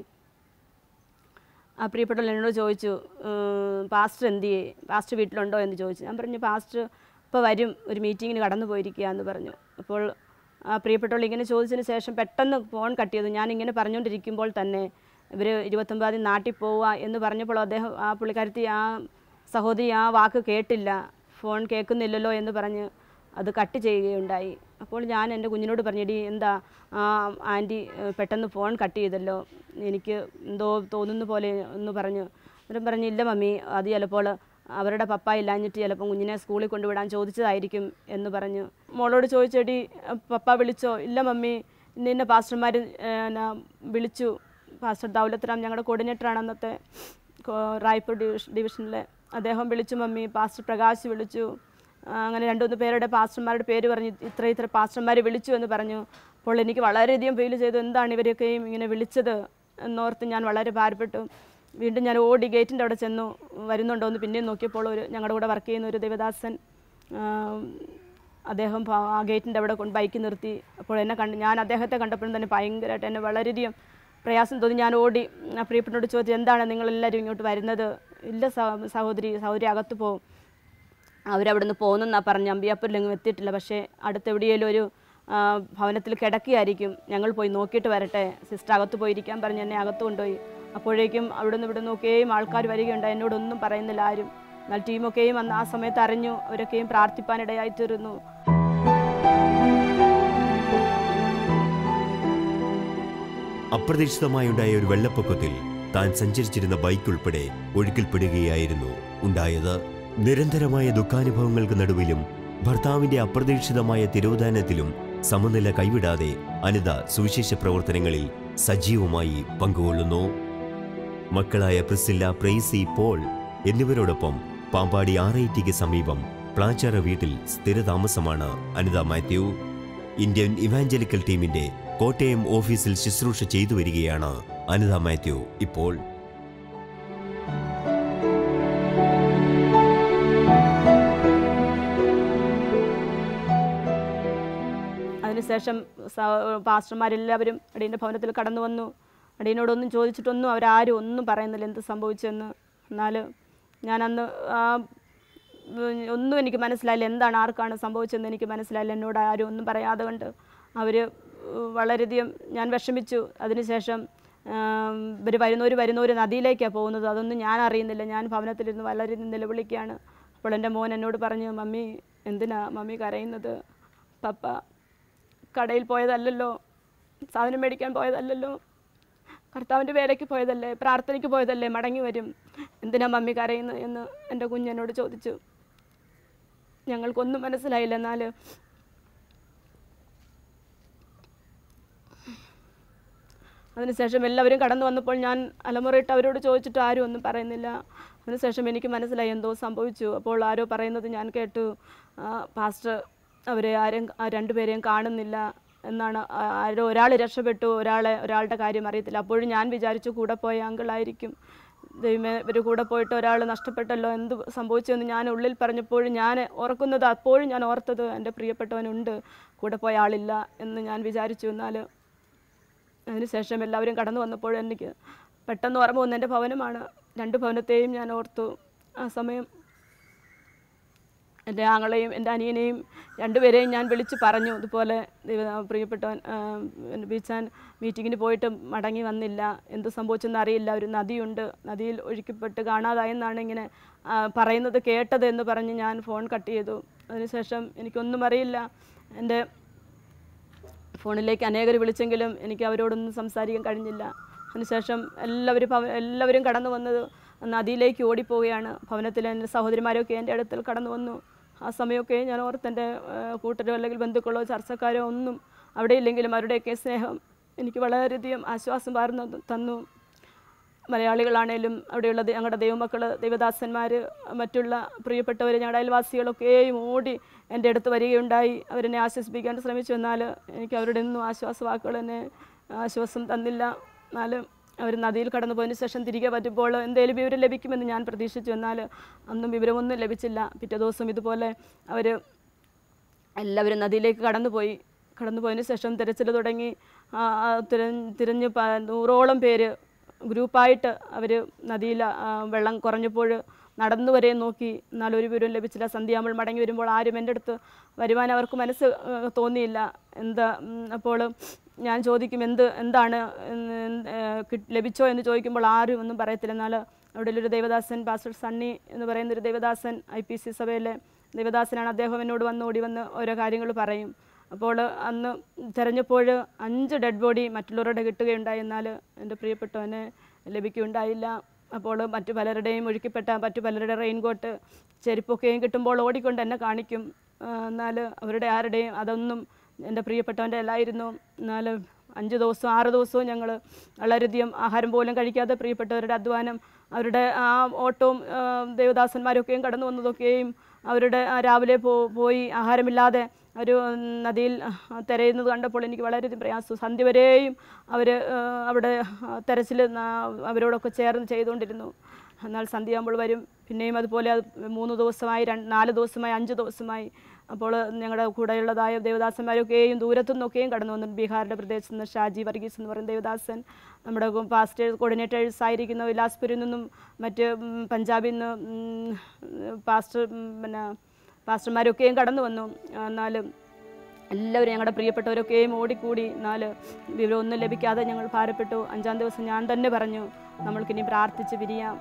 ആ പ്രിയപ്പെട്ടവൾ എന്നോട് ചോദിച്ചു "ഉം, പാസ്റ്റർ എന്ത് ചെയ്യേ പാസ്റ്റർ വീട്ടിലുണ്ടോ എന്ന് ചോദിച്ചു ഞാൻ പറഞ്ഞു പാസ്റ്റർ ഇപ്പോൾ വരും ഒരു മീറ്റിങ്ങിന് കടന്നു പോയിരിക്കുക എന്ന് പറഞ്ഞു അപ്പോൾ ആ പ്രിയപ്പെട്ടവൾ ഇങ്ങനെ ചോദിച്ചതിന് ശേഷം പെട്ടെന്ന് ഫോൺ കട്ട് ചെയ്തു ഞാൻ ഇങ്ങനെ പറഞ്ഞുകൊണ്ടിരിക്കുമ്പോൾ തന്നെ ഇവർ ഇരുപത്തൊമ്പതാം തീയതി നാട്ടിൽ പോവുക എന്ന് പറഞ്ഞപ്പോൾ അദ്ദേഹം ആ പുള്ളിക്കാരത്തി ആ സഹോദരി ആ വാക്ക് കേട്ടില്ല ഫോൺ കേൾക്കുന്നില്ലല്ലോ എന്ന് പറഞ്ഞ് അത് കട്ട് ചെയ്യുകയുണ്ടായി അപ്പോൾ ഞാൻ എൻ്റെ കുഞ്ഞിനോട് പറഞ്ഞെടി എന്താ ആ ആൻറ്റി ഏഹ്, പെട്ടെന്ന് ഫോൺ കട്ട് ചെയ്തല്ലോ എനിക്ക് എന്തോ തോന്നുന്ന പോലെ എന്ന് പറഞ്ഞു അന്നേരം പറഞ്ഞു ഇല്ല മമ്മി അത് ചിലപ്പോൾ അവരുടെ പപ്പ ഇല്ലാഞ്ഞിട്ട് ചിലപ്പം കുഞ്ഞിനെ സ്കൂളിൽ കൊണ്ടുവിടാൻ ചോദിച്ചതായിരിക്കും എന്ന് പറഞ്ഞു മോളോട് ചോദിച്ചെടി പപ്പ വിളിച്ചോ ഇല്ല മമ്മി ഇന്ന് ഇന്ന പാസ്റ്റർമാർ വിളിച്ചു പാസ്റ്റർ ദൗലത്ത് റാം ഞങ്ങളുടെ കോർഡിനേറ്ററാണ് അന്നത്തെ കോ- റായ്പൂർ ഡിവിഷൻ ഡിവിഷനിലെ അദ്ദേഹം വിളിച്ചു മമ്മി പാസ്റ്റർ പ്രകാശ് വിളിച്ചു ആ, അങ്ങനെ രണ്ട് മൂന്ന് പേരുടെ പാസ്റ്റർമാരുടെ പേര് പറഞ്ഞു ഇത്ര ഇത്ര പാസ്റ്റർമാർ വിളിച്ചു എന്ന് പറഞ്ഞു അപ്പോൾ എനിക്ക് വളരെയധികം ഫീൽ ചെയ്തു എന്താണ് ഇവരൊക്കെയും ഇങ്ങനെ വിളിച്ചത് എന്നോർത്ത് ഞാൻ വളരെ ഭാരപ്പെട്ടു വീണ്ടും ഞാൻ ഓടി ഗേറ്റിൻ്റെ അവിടെ ചെന്നു വരുന്നുണ്ടോ എന്ന് പിന്നെയും നോക്കിയപ്പോൾ ഒരു ഞങ്ങളുടെ കൂടെ വർക്ക് ചെയ്യുന്ന ഒരു ദേവദാസൻ ആ, അദ്ദേഹം പ- ആ ഗേറ്റിൻ്റെ അവിടെ കൊണ്ട് ബൈക്ക് നിർത്തി അപ്പോൾ എന്നെ കണ്ട് ഞാൻ അദ്ദേഹത്തെ കണ്ടപ്പോഴും തന്നെ ഭയങ്കരമായിട്ട് എന്നെ വളരെയധികം പ്രയാസം തോന്നി ഞാൻ ഓടി ആ പ്രിയപ്പെട്ടനോട് ചോദിച്ചു എന്താണ് നിങ്ങളെല്ലാവരും ഇങ്ങോട്ട് വരുന്നത് ഇല്ല സഹ- സഹോദരി സഹോദരി അകത്ത് പോകും അവരവിടെ നിന്ന് പോകുന്നെന്നാണ് പറഞ്ഞ് അമ്പിയാപ്പൂരിലെങ്ങും എത്തിയിട്ടില്ല പക്ഷേ അടുത്തെവിടെയെങ്കിലും ഒരു ആ, ഭവനത്തിൽ കിടക്കുകയായിരിക്കും ഞങ്ങൾ പോയി നോക്കിയിട്ട് വരട്ടെ സിസ്റ്റർ അകത്ത് പോയിരിക്കാൻ പറഞ്ഞ് എന്നെ അകത്ത് കൊണ്ടുപോയി അപ്പോഴേക്കും അവിടെ നിന്ന് ഇവിടെ നോക്കുകയും ആൾക്കാർ വരികയുണ്ടായി എന്നോടൊന്നും പറയുന്നില്ല ആരും എന്നാൽ ടീമൊക്കെയും അന്ന് ആ സമയത്ത് അറിഞ്ഞു അവരൊക്കെയും പ്രാർത്ഥിപ്പാനിടയായി തീർന്നു അപ്രതീക്ഷിതമായുണ്ടായ ഒരു വെള്ളപ്പൊക്കത്തിൽ താൻ സഞ്ചരിച്ചിരുന്ന ബൈക്ക് ഉൾപ്പെടെ ഒഴുക്കിൽപ്പെടുകയായിരുന്നു ഉണ്ടായത് നിരന്തരമായ ദുഃഖാനുഭവങ്ങൾക്ക് നടുവിലും ഭർത്താവിന്റെ അപ്രതീക്ഷിതമായ തിരോധാനത്തിലും സമനില കൈവിടാതെ അനിത സുവിശേഷ പ്രവർത്തനങ്ങളിൽ സജീവമായി പങ്കുകൊള്ളുന്നു മക്കളായ പ്രിസില്ല പ്രൈസി പോൾ എന്നിവരോടൊപ്പം പാമ്പാടി ആർ ഐ ടിക്ക് സമീപം പ്ലാച്ചാറ വീട്ടിൽ സ്ഥിരതാമസമാണ് അനിത മാത്യു ഇന്ത്യൻ ഇവാഞ്ചലിക്കൽ ടീമിന്റെ കോട്ടയം ഓഫീസിൽ ശുശ്രൂഷ ചെയ്തു വരികയാണ് അനിത മാത്യു ഇപ്പോൾ അതിനുശേഷം സ- പാസ്റ്റർമാരെല്ലാവരും അടീൻ്റെ ഭവനത്തിൽ കടന്നു വന്നു അടീനോടൊന്നും ചോദിച്ചിട്ടൊന്നും അവരാരും ഒന്നും പറയുന്നില്ല എന്ത് സംഭവിച്ചെന്ന് എന്നാൽ ഞാനന്ന് ആ, ഉം, ഒന്നും എനിക്ക് മനസ്സിലായില്ല എന്താണ് ആർക്കാണ് സംഭവിച്ചതെന്ന് എനിക്ക് മനസ്സിലായില്ല എന്നോട് ആരും ഒന്നും പറയാതെ കൊണ്ട് അവർ വളരെയധികം ഞാൻ വിഷമിച്ചു അതിനുശേഷം ഇവർ വരുന്നവർ വരുന്നവർ നദിയിലേക്കാണ് പോകുന്നത് അതൊന്നും ഞാൻ അറിയുന്നില്ല ഞാൻ ഭവനത്തിലിരുന്ന് വളരെ നിലവിളിക്കുകയാണ് അപ്പോൾ എൻ്റെ മോൻ എന്നോട് പറഞ്ഞു മമ്മി എന്തിനാ മമ്മി കരയുന്നത് പപ്പ കടയിൽ പോയതല്ലല്ലോ സാധനം മേടിക്കാൻ പോയതല്ലല്ലോ കർത്താവിൻ്റെ വേലയ്ക്ക് പോയതല്ലേ പ്രാർത്ഥനയ്ക്ക് പോയതല്ലേ മടങ്ങി വരും എന്തിനാ മമ്മി കരയുന്നത് എന്ന് എൻ്റെ കുഞ്ഞെന്നോട് ചോദിച്ചു ഞങ്ങൾക്കൊന്നും മനസ്സിലായില്ല എന്നാൽ അതിനുശേഷം എല്ലാവരും കടന്നു വന്നപ്പോൾ ഞാൻ അലമുറയിട്ട് അവരോട് ചോദിച്ചിട്ട് ആരും ഒന്നും പറയുന്നില്ല അതിനുശേഷം എനിക്ക് മനസ്സിലായി എന്തോ സംഭവിച്ചു അപ്പോൾ ആരോ പറയുന്നത് ഞാൻ കേട്ടു ആ, പാസ്റ്റർ അവരെ ആരും ആ രണ്ടുപേരെയും കാണുന്നില്ല എന്നാണ് ആ- ആരോ ഒരാൾ രക്ഷപ്പെട്ടു ഒരാളെ ഒരാളുടെ കാര്യം അറിയത്തില്ല അപ്പോഴും ഞാൻ വിചാരിച്ചു കൂടെ പോയ അങ്കിളായിരിക്കും ദൈവമേ ഇവർ കൂടെ പോയിട്ട് ഒരാൾ നഷ്ടപ്പെട്ടല്ലോ എന്ത് സംഭവിച്ചെന്ന് ഞാൻ ഉള്ളിൽ പറഞ്ഞപ്പോഴും ഞാൻ ഓർക്കുന്നത് അപ്പോഴും ഞാൻ ഓർത്തത് എൻ്റെ പ്രിയപ്പെട്ടവനുണ്ട് കൂടെ പോയ ആളില്ല എന്ന് ഞാൻ വിചാരിച്ചു എന്നാൽ അതിനുശേഷം എല്ലാവരും കടന്നു വന്നപ്പോൾ എനിക്ക് പെട്ടെന്ന് ഓർമ്മ വന്ന എൻ്റെ ഭവനമാണ് രണ്ട് ഭവനത്തെയും ഞാൻ ഓർത്തു ആ സമയം എൻ്റെ ആങ്ങളെയും എൻ്റെ അനിയനെയും രണ്ടുപേരെയും ഞാൻ വിളിച്ച് പറഞ്ഞു ഇതുപോലെ ദൈവ പ്രിയപ്പെട്ടവൻ ആ, പിന്നെ ബീച്ചാൻ മീറ്റിങ്ങിന് പോയിട്ട് മടങ്ങി വന്നില്ല എന്ത് സംഭവിച്ചെന്ന് അറിയില്ല ഒരു നദിയുണ്ട് നദിയിൽ ഒഴുക്കിപ്പെട്ട് കാണാതായെന്നാണ് ഇങ്ങനെ ആ, പറയുന്നത് കേട്ടത് എന്ന് പറഞ്ഞ് ഞാൻ ഫോൺ കട്ട് ചെയ്തു അതിനുശേഷം എനിക്കൊന്നും അറിയില്ല എൻ്റെ ഫോണിലേക്ക് അനേകർ വിളിച്ചെങ്കിലും എനിക്ക് അവരോടൊന്നും സംസാരിക്കാൻ കഴിഞ്ഞില്ല അതിനുശേഷം എല്ലാവരും ഭവ എല്ലാവരും കടന്നു വന്നത് നദിയിലേക്ക് ഓടിപ്പോവുകയാണ് ഭവനത്തിലെ എൻ്റെ സഹോദരിമാരൊക്കെ എൻ്റെ അടുത്തിൽ കടന്നു വന്നു ആ സമയമൊക്കെ ഞാൻ ഓർത്ത് എൻ്റെ കൂട്ടരോ അല്ലെങ്കിൽ ബന്ധുക്കളോ ചർച്ചക്കാരോ ഒന്നും അവിടെ ഇല്ലെങ്കിലും അവരുടെയൊക്കെ സ്നേഹം എനിക്ക് വളരെയധികം ആശ്വാസം പകർന്നു തന്നു മലയാളികളാണേലും അവിടെയുള്ള ദൈ- ഞങ്ങളുടെ ദൈവമക്കൾ ദൈവദാസന്മാർ മറ്റുള്ള പ്രിയപ്പെട്ടവർ ഞങ്ങളുടെ അയൽവാസികളൊക്കെയും ഓടി എൻ്റെ അടുത്ത് വരികയുണ്ടായി അവരെന്നെ ആശ്വസിപ്പിക്കാൻ ശ്രമിച്ചു എന്നാൽ എനിക്ക് അവരുടെ ഒന്നും ആശ്വാസവാക്കുകൾ എന്നെ ആശ്വാസം തന്നില്ല എന്നാൽ അവർ നദിയിൽ കടന്നു പോയതിന് ശേഷം തിരികെ പറ്റുമ്പോൾ എന്തെങ്കിലും വിവരം ലഭിക്കുമെന്ന് ഞാൻ പ്രതീക്ഷിച്ചു എന്നാൽ അന്നും വിവരമൊന്നും ലഭിച്ചില്ല പിറ്റേ ദിവസം ഇതുപോലെ അവർ എല്ലാവരും നദിയിലേക്ക് കടന്നുപോയി കടന്നുപോയതിന് ശേഷം തിരച്ചിൽ തുടങ്ങി ആ, ആ, തിരഞ്ഞ് തിരഞ്ഞ് പ- നൂറോളം പേര് ഗ്രൂപ്പായിട്ട് അവർ നദിയിൽ ആ, വെള്ളം കുറഞ്ഞപ്പോൾ നടന്നു വരെ നോക്കി എന്നാൽ ഒരു വിവരവും ലഭിച്ചില്ല സന്ധ്യാകുമ്പോൾ മടങ്ങി വരുമ്പോൾ ആരും എൻ്റെ അടുത്ത് വരുവാൻ അവർക്ക് മനസ്സ് ആ, തോന്നിയില്ല എന്താ ഉം, അപ്പോൾ ഞാൻ ചോദിക്കും എന്ത് എന്താണ് എന്ന് എന്ത്, ഏ, കിട്ട്- ലഭിച്ചോ എന്ന് ചോദിക്കുമ്പോൾ ആരും ഒന്നും പറയത്തില്ല എന്നാൽ അവിടെ ഒരു ദേവദാസൻ പാസ്റ്റർ സണ്ണി എന്ന് പറയുന്ന ഒരു ദേവദാസൻ ഐ പി സി സഭയിലെ ദേവദാസനാണ് അദ്ദേഹം എന്നോട് വന്ന് ഓടി വന്ന് ഓരോ കാര്യങ്ങൾ പറയും അപ്പോൾ അന്ന് തിരഞ്ഞപ്പോൾ അഞ്ച് ഡെഡ് ബോഡി മറ്റുള്ളവരുടെ കിട്ടുകയുണ്ടായി എന്നാൽ എൻ്റെ പ്രിയപ്പെട്ടവനെ ലഭിക്കുകയുണ്ടായില്ല അപ്പോൾ മറ്റു പലരുടെയും ഒഴുക്കിപ്പെട്ട മറ്റു പലരുടെ റെയിൻകോട്ട് ചെരുപ്പൊക്കെയും കിട്ടുമ്പോൾ ഓടിക്കൊണ്ട് എന്നെ കാണിക്കും എന്നാൽ അവരുടെ ആരുടെയും അതൊന്നും എൻ്റെ പ്രിയപ്പെട്ടവൻ്റെ അല്ലായിരുന്നു എന്നാൽ അഞ്ച് ദിവസവും ആറ് ദിവസവും ഞങ്ങൾ വളരെയധികം ആഹാരം പോലും കഴിക്കാതെ പ്രിയപ്പെട്ടവരുടെ അധ്വാനം അവരുടെ ആ ഓട്ടവും ആ, ദേവദാസന്മാരൊക്കെയും കടന്നു വന്നതൊക്കെയും അവരുടെ ആ രാവിലെ പോ പോയി ആഹാരമില്ലാതെ ഒരു നദിയിൽ ആ, തിരയുന്നത് കണ്ടപ്പോൾ എനിക്ക് വളരെയധികം പ്രയാസം സന്ധ്യ വരെയും അവർ അവിടെ തെരച്ചിൽ അവരോടൊക്കെ ചേർന്ന് ചെയ്തുകൊണ്ടിരുന്നു എന്നാൽ സന്ധ്യയാകുമ്പോൾ വരും പിന്നെയും അതുപോലെ അത് മൂന്ന് ദിവസമായി രണ്ട് നാല് ദിവസമായി അഞ്ച് ദിവസമായി അപ്പോൾ ഞങ്ങളുടെ കൂടെയുള്ളതായ ദേവദാസന്മാരൊക്കെയും ദൂരത്തു നിന്നൊക്കെയും കടന്നു വന്നു ബീഹാറിൻ്റെ പ്രദേശത്ത് നിന്ന് ഷാജി വർഗീസ് എന്ന് പറയുന്ന ദേവദാസൻ നമ്മുടെ പാസ്റ്റേഴ്സ് കോർഡിനേറ്റേഴ്സ് ആയിരിക്കുന്ന വിലാസ്പുരിൽ നിന്നും മറ്റ് ഉം, പഞ്ചാബിൽ നിന്ന് ഉം, പാസ്റ്റർ ഉം, പിന്നെ പാസ്റ്റർമാരൊക്കെയും കടന്നു വന്നു എന്നാലും എല്ലാവരും ഞങ്ങളുടെ പ്രിയപ്പെട്ടവരൊക്കെയും ഓടിക്കൂടി എന്നാൽ വിവരമൊന്നും ലഭിക്കാതെ ഞങ്ങൾ ഭാരപ്പെട്ടു അഞ്ചാം ദിവസം ഞാൻ തന്നെ പറഞ്ഞു നമ്മൾക്കിനി പ്രാർത്ഥിച്ച് പിരിയാം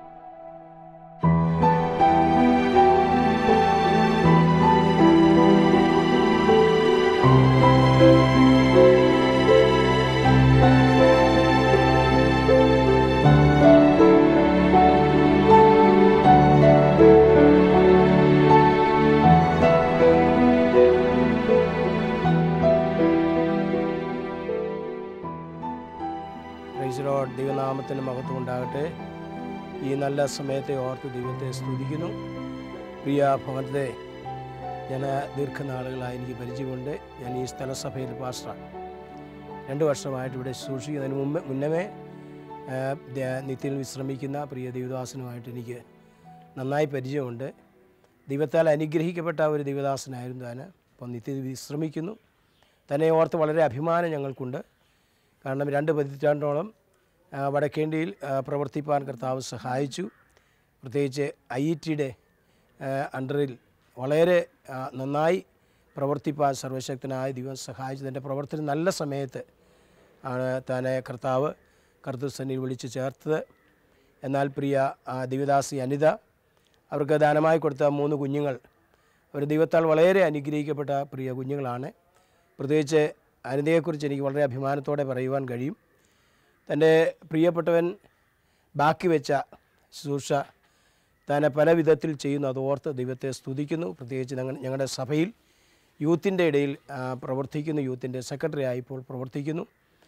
പ്രൈസിലോട് ദൈവനാമത്തിന് മഹത്വം ഉണ്ടാകട്ടെ ഈ നല്ല സമയത്തെ ഓർത്ത് ദൈവത്തെ സ്തുതിക്കുന്നു പ്രിയ ഭവനത്തെ ഞാൻ ദീർഘനാളുകളായി എനിക്ക് പരിചയമുണ്ട് ഞാൻ ഈ സ്ഥലസഭയിൽ പാസ്റ്ററാണ് രണ്ട് വർഷമായിട്ട് ഇവിടെ സൂക്ഷിക്കുന്നതിന് മുമ്പ് മുന്നമേ ആ, ദ- നിത്യയിൽ വിശ്രമിക്കുന്ന പ്രിയ ദൈവദാസനുമായിട്ട് എനിക്ക് നന്നായി പരിചയമുണ്ട് ദൈവത്താൽ അനുഗ്രഹിക്കപ്പെട്ട ഒരു ദൈവദാസനായിരുന്നു താൻ അപ്പം നിത്യത്തിൽ വിശ്രമിക്കുന്നു തന്നെ ഓർത്ത് വളരെ അഭിമാനം ഞങ്ങൾക്കുണ്ട് കാരണം രണ്ട് പതിറ്റാണ്ടോളം ആ, വടക്കേണ്ടിയിൽ ആ, പ്രവർത്തിപ്പാൻ കർത്താവ് സഹായിച്ചു പ്രത്യേകിച്ച് ഐ ഇ ടിയുടെ അണ്ടറിൽ വളരെ ആ, നന്നായി പ്രവർത്തിപ്പാൻ സർവശക്തനായ ദൈവം സഹായിച്ചതിൻ്റെ പ്രവർത്തനം നല്ല സമയത്ത് ആണ് തന്നെ കർത്താവ് കർത്തൃസന്നിൽ വിളിച്ച് ചേർത്തത് എന്നാൽ പ്രിയ ആ, ദിവദാസി അനിത അവർക്ക് ദാനമായി കൊടുത്ത മൂന്ന് കുഞ്ഞുങ്ങൾ അവർ ദൈവത്താൽ വളരെ അനുഗ്രഹിക്കപ്പെട്ട പ്രിയ കുഞ്ഞുങ്ങളാണ് പ്രത്യേകിച്ച് അനിതയെക്കുറിച്ച് എനിക്ക് വളരെ അഭിമാനത്തോടെ പറയുവാൻ കഴിയും തൻ്റെ പ്രിയപ്പെട്ടവൻ ബാക്കി വെച്ച ശുശ്രൂഷ തന്നെ പല വിധത്തിൽ ചെയ്യുന്നു അത് ഓർത്ത് ദൈവത്തെ സ്തുതിക്കുന്നു പ്രത്യേകിച്ച് ഞങ്ങൾ ഞങ്ങളുടെ സഭയിൽ യൂത്തിൻ്റെ ഇടയിൽ ആ, പ്രവർത്തിക്കുന്നു യൂത്തിൻ്റെ സെക്രട്ടറി ആയി ഇപ്പോൾ പ്രവർത്തിക്കുന്നു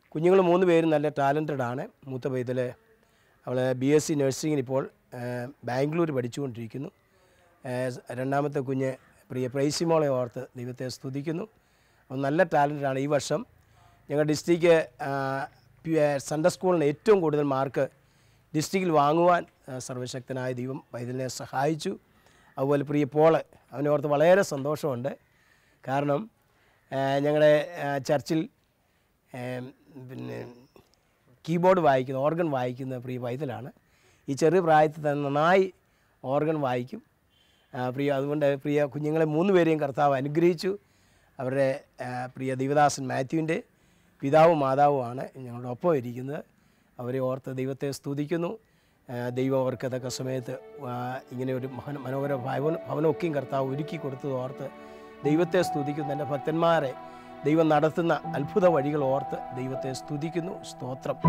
കുഞ്ഞുങ്ങൾ മൂന്ന് പേരും നല്ല ടാലൻറ്റഡ് ആണ് മൂത്ത പൈതൽ അവൾ ബി എസ് സി നഴ്സിംഗിന് ഇപ്പോൾ ബാംഗ്ലൂർ പഠിച്ചുകൊണ്ടിരിക്കുന്നു ഏഹ് രണ്ടാമത്തെ കുഞ്ഞ് പ്രിയ പ്രൈസിമോളെ ഓർത്ത് ദൈവത്തെ സ്തുതിക്കുന്നു അവൾ നല്ല ടാലൻറ്റഡാണ് ഈ വർഷം ഞങ്ങളുടെ ഡിസ്ട്രിക്റ്റ് സൺഡേ സ്കൂളിന് ഏറ്റവും കൂടുതൽ മാർക്ക് ഡിസ്ട്രിക്റ്റിൽ വാങ്ങുവാൻ ആ, സർവശക്തനായ ദൈവം പൈതലിനെ സഹായിച്ചു അതുപോലെ പ്രിയ പോള് അവനെ ഓർത്ത് വളരെ സന്തോഷമുണ്ട് കാരണം ആ, ഞങ്ങളുടെ ആ, ചർച്ചിൽ ഏം, പിന്നെ കീബോർഡ് വായിക്കുന്ന ഓർഗൻ വായിക്കുന്ന പ്രിയ പൈതലാണ് ഈ ചെറിയ പ്രായത്തിൽ തന്നെ നന്നായി ഓർഗൻ വായിക്കും ആ, പ്രിയ അതുകൊണ്ട് പ്രിയ കുഞ്ഞുങ്ങളെ മൂന്ന് പേരെയും കർത്താവ് അനുഗ്രഹിച്ചു അവരുടെ ആ, പ്രിയ ദൈവദാസൻ മാത്യുവിൻ്റെ പിതാവും മാതാവുമാണ് ഞങ്ങളുടെ ഒപ്പം ഇരിക്കുന്നത് അവരെ ഓർത്ത് ദൈവത്തെ സ്തുതിക്കുന്നു ആ, ദൈവം അവർക്ക് തക്ക സമയത്ത് ആ, ഇങ്ങനെ ഒരു മഹന മനോഹര ഭവന ഭവനമൊക്കെയും കർത്താവ് ഒരുക്കി കൊടുത്തത് ഓർത്ത് ദൈവത്തെ സ്തുതിക്കുന്നു എൻ്റെ ഭക്തന്മാരെ ദൈവം നടത്തുന്ന അത്ഭുത വഴികൾ ഓർത്ത് ദൈവത്തെ സ്തുതിക്കുന്നു സ്തോത്രം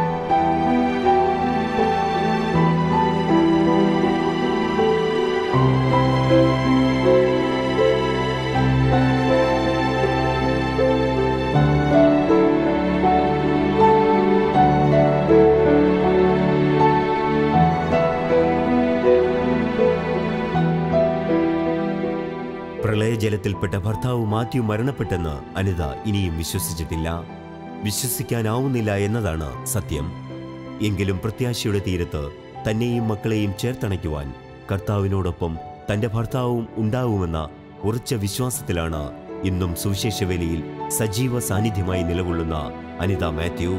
പ്രളയജലത്തിൽപ്പെട്ട ഭർത്താവ് മാത്യു മരണപ്പെട്ടെന്ന് അനിത ഇനിയും വിശ്വസിച്ചിട്ടില്ല വിശ്വസിക്കാനാവുന്നില്ല എന്നതാണ് സത്യം എങ്കിലും പ്രത്യാശയുടെ തീരത്ത് തന്നെയും മക്കളെയും ചേർത്തണയ്ക്കുവാൻ കർത്താവിനോടൊപ്പം തന്റെ ഭർത്താവും ഉണ്ടാവുമെന്ന ഉറച്ച വിശ്വാസത്തിലാണ് ഇന്നും സുവിശേഷവേലയിൽ സജീവ സാന്നിധ്യമായി നിലകൊള്ളുന്ന അനിത മാത്യു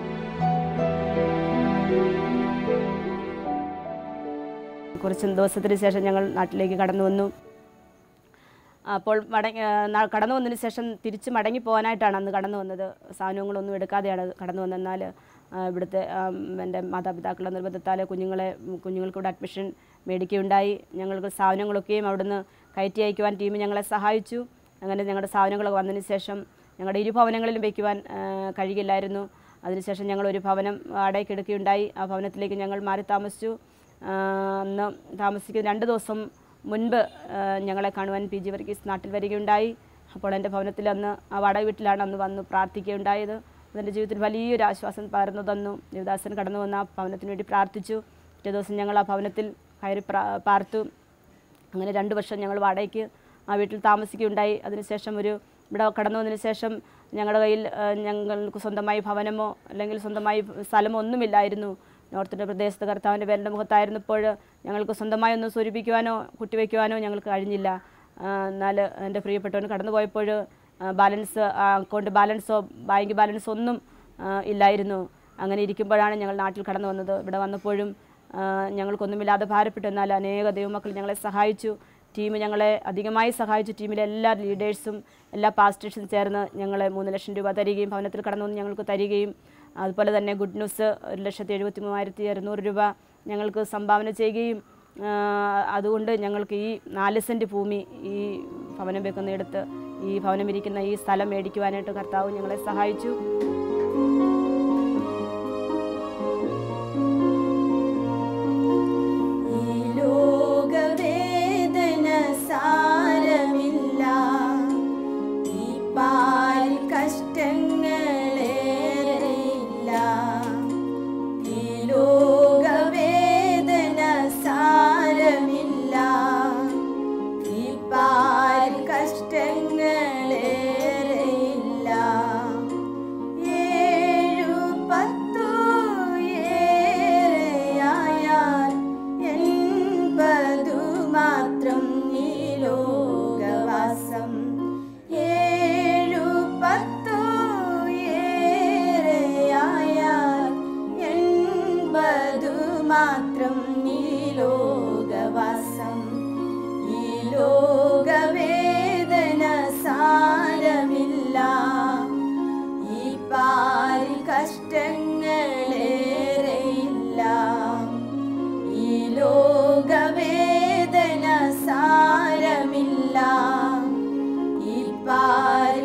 കുറച്ച് ദിവസത്തിന് ശേഷം ഞങ്ങൾ നാട്ടിലേക്ക് കടന്നു വന്നു അപ്പോൾ മടങ്ങി ആ, ന- കടന്നു വന്നതിന് ശേഷം തിരിച്ച് മടങ്ങി പോകാനായിട്ടാണ് അന്ന് കടന്നു വന്നത് സാധനങ്ങളൊന്നും എടുക്കാതെയാണ് കടന്നു വന്നത് എന്നാൽ ആ, ഇവിടുത്തെ ആം, എൻ്റെ മാതാപിതാക്കളുടെ നിർബന്ധത്താൽ കുഞ്ഞുങ്ങളെ ഉം, കുഞ്ഞുങ്ങൾക്ക് ഇവിടെ അഡ്മിഷൻ മേടിക്കുകയുണ്ടായി ഞങ്ങൾക്ക് സാധനങ്ങളൊക്കെയും അവിടുന്ന് കയറ്റി അയക്കുവാൻ ടീം ഞങ്ങളെ സഹായിച്ചു അങ്ങനെ ഞങ്ങളുടെ സാധനങ്ങളൊക്കെ വന്നതിന് ശേഷം ഞങ്ങളുടെ ഇരുഭവനങ്ങളിലും വയ്ക്കുവാൻ ആ, കഴിയില്ലായിരുന്നു അതിനുശേഷം ഞങ്ങൾ ഒരു ഭവനം വാടകയ്ക്ക് എടുക്കുകയുണ്ടായി ആ ഭവനത്തിലേക്ക് ഞങ്ങൾ മാറി താമസിച്ചു ആ, അന്ന് താമസിക്കുന്ന രണ്ട് ദിവസം മുൻപ് ആ, ഞങ്ങളെ കാണുവാൻ പി ജി വർഗീസ് നാട്ടിൽ വരികയുണ്ടായി അപ്പോൾ എൻ്റെ ഭവനത്തിൽ അന്ന് ആ വാടക വീട്ടിലാണ് അന്ന് വന്ന് പ്രാർത്ഥിക്കുകയുണ്ടായത് അതെൻ്റെ ജീവിതത്തിൽ വലിയൊരു ആശ്വാസം പകർന്നു തന്നു ദേവദാസൻ കടന്നു വന്ന ആ ഭവനത്തിന് വേണ്ടി പ്രാർത്ഥിച്ചു പിറ്റേ ദിവസം ഞങ്ങൾ ആ ഭവനത്തിൽ കയറി പ്രാ- പാർത്തു അങ്ങനെ രണ്ട് വർഷം ഞങ്ങൾ വാടകയ്ക്ക് ആ വീട്ടിൽ താമസിക്കുകയുണ്ടായി അതിനുശേഷം ഒരു ഇവിടെ കടന്നു വന്നതിന് ശേഷം ഞങ്ങളുടെ കയ്യിൽ ആ, ഞങ്ങൾക്ക് സ്വന്തമായി ഭവനമോ അല്ലെങ്കിൽ സ്വന്തമായി സ്ഥലമോ ഒന്നുമില്ലായിരുന്നു നോർത്തിൻ്റെ പ്രദേശത്ത് കർത്താവിൻ്റെ പേരിൻ്റെ മുഖത്തായിരുന്നപ്പോൾ ഞങ്ങൾക്ക് സ്വന്തമായി ഒന്നും സ്വരൂപിക്കുവാനോ കുട്ടിവയ്ക്കുവാനോ ഞങ്ങൾക്ക് കഴിഞ്ഞില്ല ആ, എന്നാൽ എൻ്റെ പ്രിയപ്പെട്ടവൻ കടന്നു പോയപ്പോൾ ആ, ബാലൻസ് ആ, അക്കൗണ്ട് ബാലൻസോ ബാങ്ക് ബാലൻസോ ഒന്നും ആ, ഇല്ലായിരുന്നു അങ്ങനെ ഇരിക്കുമ്പോഴാണ് ഞങ്ങൾ നാട്ടിൽ കടന്നു വന്നത് ഇവിടെ വന്നപ്പോഴും ആ, ഞങ്ങൾക്കൊന്നുമില്ലാതെ ഭാരപ്പെട്ടു എന്നാൽ അനേക ദൈവമക്കൾ ഞങ്ങളെ സഹായിച്ചു ടീം ഞങ്ങളെ അധികമായി സഹായിച്ചു ടീമിലെ എല്ലാ ലീഡേഴ്സും എല്ലാ പാസ്റ്റേഴ്സും ചേർന്ന് ഞങ്ങളെ മൂന്ന് ലക്ഷം രൂപ തരികയും ഭവനത്തിൽ കടന്നു വന്ന് ഞങ്ങൾക്ക് തരികയും അതുപോലെ തന്നെ ഗുഡ് ന്യൂസ് ഒരു ലക്ഷത്തി എഴുപത്തി മൂവായിരത്തി അറുന്നൂറ് രൂപ ഞങ്ങൾക്ക് സംഭാവന ചെയ്യുകയും ആ, അതുകൊണ്ട് ഞങ്ങൾക്ക് ഈ നാല് സെൻറ്റ് ഭൂമി ഈ ഭവനം വെക്കുന്നിടത്ത് ഈ ഭവനം ഇരിക്കുന്ന ഈ സ്ഥലം മേടിക്കുവാനായിട്ട് കർത്താവ് ഞങ്ങളെ സഹായിച്ചു ഈ ലോകവേദന സാരമില്ല ഈ പാൽ കഷ്ടങ്ങളേറെയില്ല ഈ ലോകവേദന സാരമില്ല ഈ പാൽ കഷ്ടങ്ങളേറെയില്ല ഏഴു പത്തു ഏറെയായാൽ എൺപതു മാത്രം ഈ ലോകവാസം ഏഴു പത്തു ഏറെയായാൽ എൺപതു മാത്രം ഈ ലോകവാസം ഈ ലോകവേദന സാരമില്ല ഈ പാൽ കഷ്ടങ്ങളേറെയില്ല ഈ ലോകവേദന സാരമില്ല ഈ പാൽ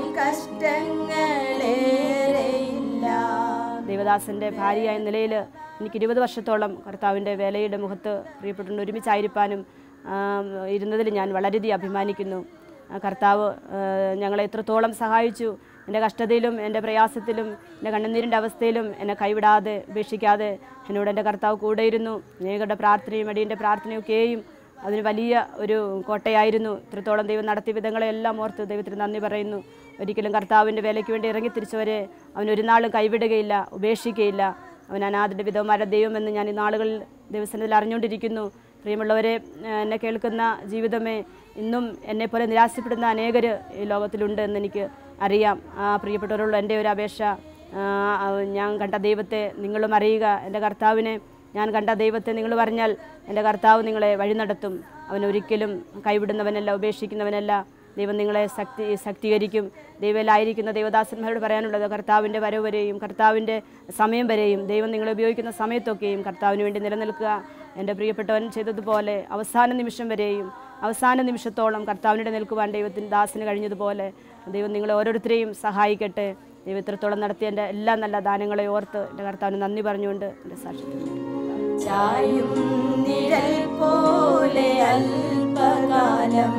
കഷ്ടങ്ങളേറെയില്ല ദേവദാസൻ്റെ ഭാര്യയായ നിലയിൽ എനിക്ക് ഇരുപത് വർഷത്തോളം കർത്താവിൻ്റെ വേലയുടെ മുഖത്ത് പ്രിയപ്പെട്ടുകൊണ്ട് ഒരുമിച്ചായിരിക്കാനും ആം, ഇരുന്നതിൽ ഞാൻ വളരെയധികം അഭിമാനിക്കുന്നു ആ കർത്താവ് ആ, ഞങ്ങളെ എത്രത്തോളം സഹായിച്ചു എൻ്റെ കഷ്ടതയിലും എൻ്റെ പ്രയാസത്തിലും എൻ്റെ കണ്ണുനീരിൻ്റെ അവസ്ഥയിലും എന്നെ കൈവിടാതെ ഉപേക്ഷിക്കാതെ എന്നോട് എൻ്റെ കർത്താവ് കൂടെയിരുന്നു അനേകരുടെ പ്രാർത്ഥനയും അടിയൻ്റെ പ്രാർത്ഥനയൊക്കെയും അതിന് വലിയ ഒരു കോട്ടയായിരുന്നു ഇത്രത്തോളം ദൈവം നടത്തിയ വിധങ്ങളെല്ലാം ഓർത്ത് ദൈവത്തിന് നന്ദി പറയുന്നു ഒരിക്കലും കർത്താവിൻ്റെ വേലയ്ക്ക് വേണ്ടി ഇറങ്ങി തിരിച്ചവരെ അവൻ ഒരു നാളും കൈവിടുകയില്ല ഉപേക്ഷിക്കുകയില്ല അവൻ അനാഥൻ്റെ വിധവമാരുടെ ദൈവമെന്ന് ഞാൻ ഈ നാളുകളിൽ ദിവസത്തിൽ അറിഞ്ഞുകൊണ്ടിരിക്കുന്നു പ്രിയമുള്ളവരെ ആ, എന്നെ കേൾക്കുന്ന ജീവിതമേ ഇന്നും എന്നെപ്പോലെ നിരാശപ്പെടുന്ന അനേകർ ഈ ലോകത്തിലുണ്ട് എന്ന് എനിക്ക് അറിയാം ആ പ്രിയപ്പെട്ടവരുള്ള എൻ്റെ ഒരു അപേക്ഷ ആ, ആ, ഞാൻ കണ്ട ദൈവത്തെ നിങ്ങളും അറിയുക എൻ്റെ കർത്താവിനെ ഞാൻ കണ്ട ദൈവത്തെ നിങ്ങൾ പറഞ്ഞാൽ എൻ്റെ കർത്താവ് നിങ്ങളെ വഴി നടത്തും അവൻ ഒരിക്കലും കൈവിടുന്നവനല്ല ഉപേക്ഷിക്കുന്നവനല്ല ദൈവം നിങ്ങളെ ശക്തി ശക്തീകരിക്കും ദൈവത്തിലായിരിക്കുന്ന ദൈവദാസന്മാരോട് പറയാനുള്ളത് കർത്താവിൻ്റെ വരവ് വരെയും കർത്താവിൻ്റെ സമയം വരെയും ദൈവം നിങ്ങളെ ഉപയോഗിക്കുന്ന സമയത്തൊക്കെയും കർത്താവിന് വേണ്ടി നിലനിൽക്കുക എൻ്റെ പ്രിയപ്പെട്ടവൻ ചെയ്തതുപോലെ അവസാന നിമിഷം വരെയും അവസാന നിമിഷത്തോളം കർത്താവിനിടെ നിൽക്കുവാൻ ദൈവത്തിന് ദാസന് കഴിഞ്ഞതുപോലെ ദൈവം നിങ്ങളെ ഓരോരുത്തരെയും സഹായിക്കട്ടെ ദൈവം ഇത്രത്തോളം നടത്തിയ എൻ്റെ എല്ലാ നല്ല ദാനങ്ങളെ ഓർത്ത് എൻ്റെ കർത്താവിന് നന്ദി പറഞ്ഞുകൊണ്ട് എൻ്റെ സാക്ഷ്യത്തിൽ ചായും നിഴൽ പോലെ അല്പകാലം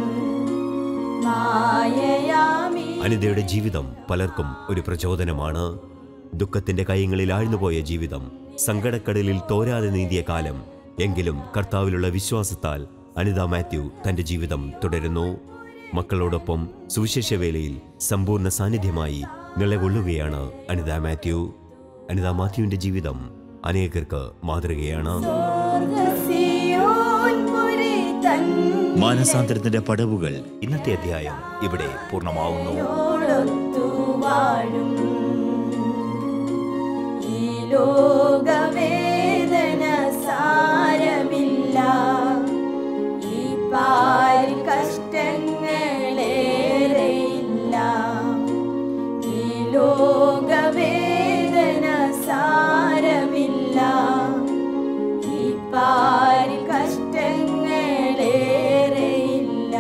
മായയാമി അനിതയുടെ ജീവിതം പലർക്കും ഒരു പ്രചോദനമാണ് ദുഃഖത്തിന്റെ കൈങ്ങളിൽ ആഴ്ന്നുപോയ ജീവിതം സങ്കടക്കടലിൽ തോരാതെ നീന്തിയ കാലം എങ്കിലും കർത്താവിലുള്ള വിശ്വാസത്താൽ അനിത മാത്യു തന്റെ ജീവിതം തുടരുന്നു മക്കളോടൊപ്പം സുവിശേഷ വേലയിൽ സമ്പൂർണ്ണ സാന്നിധ്യമായി നിലകൊള്ളുകയാണ് അനിത മാത്യു അനിത മാത്യുവിന്റെ ജീവിതം അനേകർക്ക് മാതൃകയാണ് സിയോൻ പുരി മാനസാന്തരത്തിന്റെ പടവുകൾ ഇന്നത്തെ അധ്യായം ഇവിടെ പൂർണ്ണമാവുന്നു തന്നോടൊത്തു വാഴും ഈ ലോകവേദന സാരമില്ല ഈ പാൽ കഷ്ടങ്ങളേറെയില്ല ഈ ലോകവേദന സാരമില്ല ഈ പാൽ കഷ്ടങ്ങളേറെയില്ല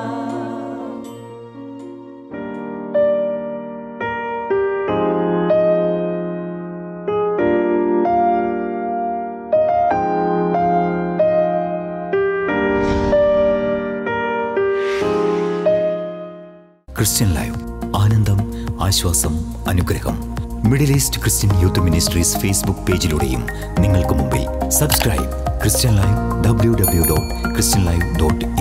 ക്രിസ്ത്യൻ ലൈവ് ആനന്ദം ആശ്വാസം അനുഗ്രഹം middle east Christian youth ministries Facebook പേജിലൂടെയും നിങ്ങൾക്ക് മുമ്പിൽ subscribe Christian live W W dot Christian live dot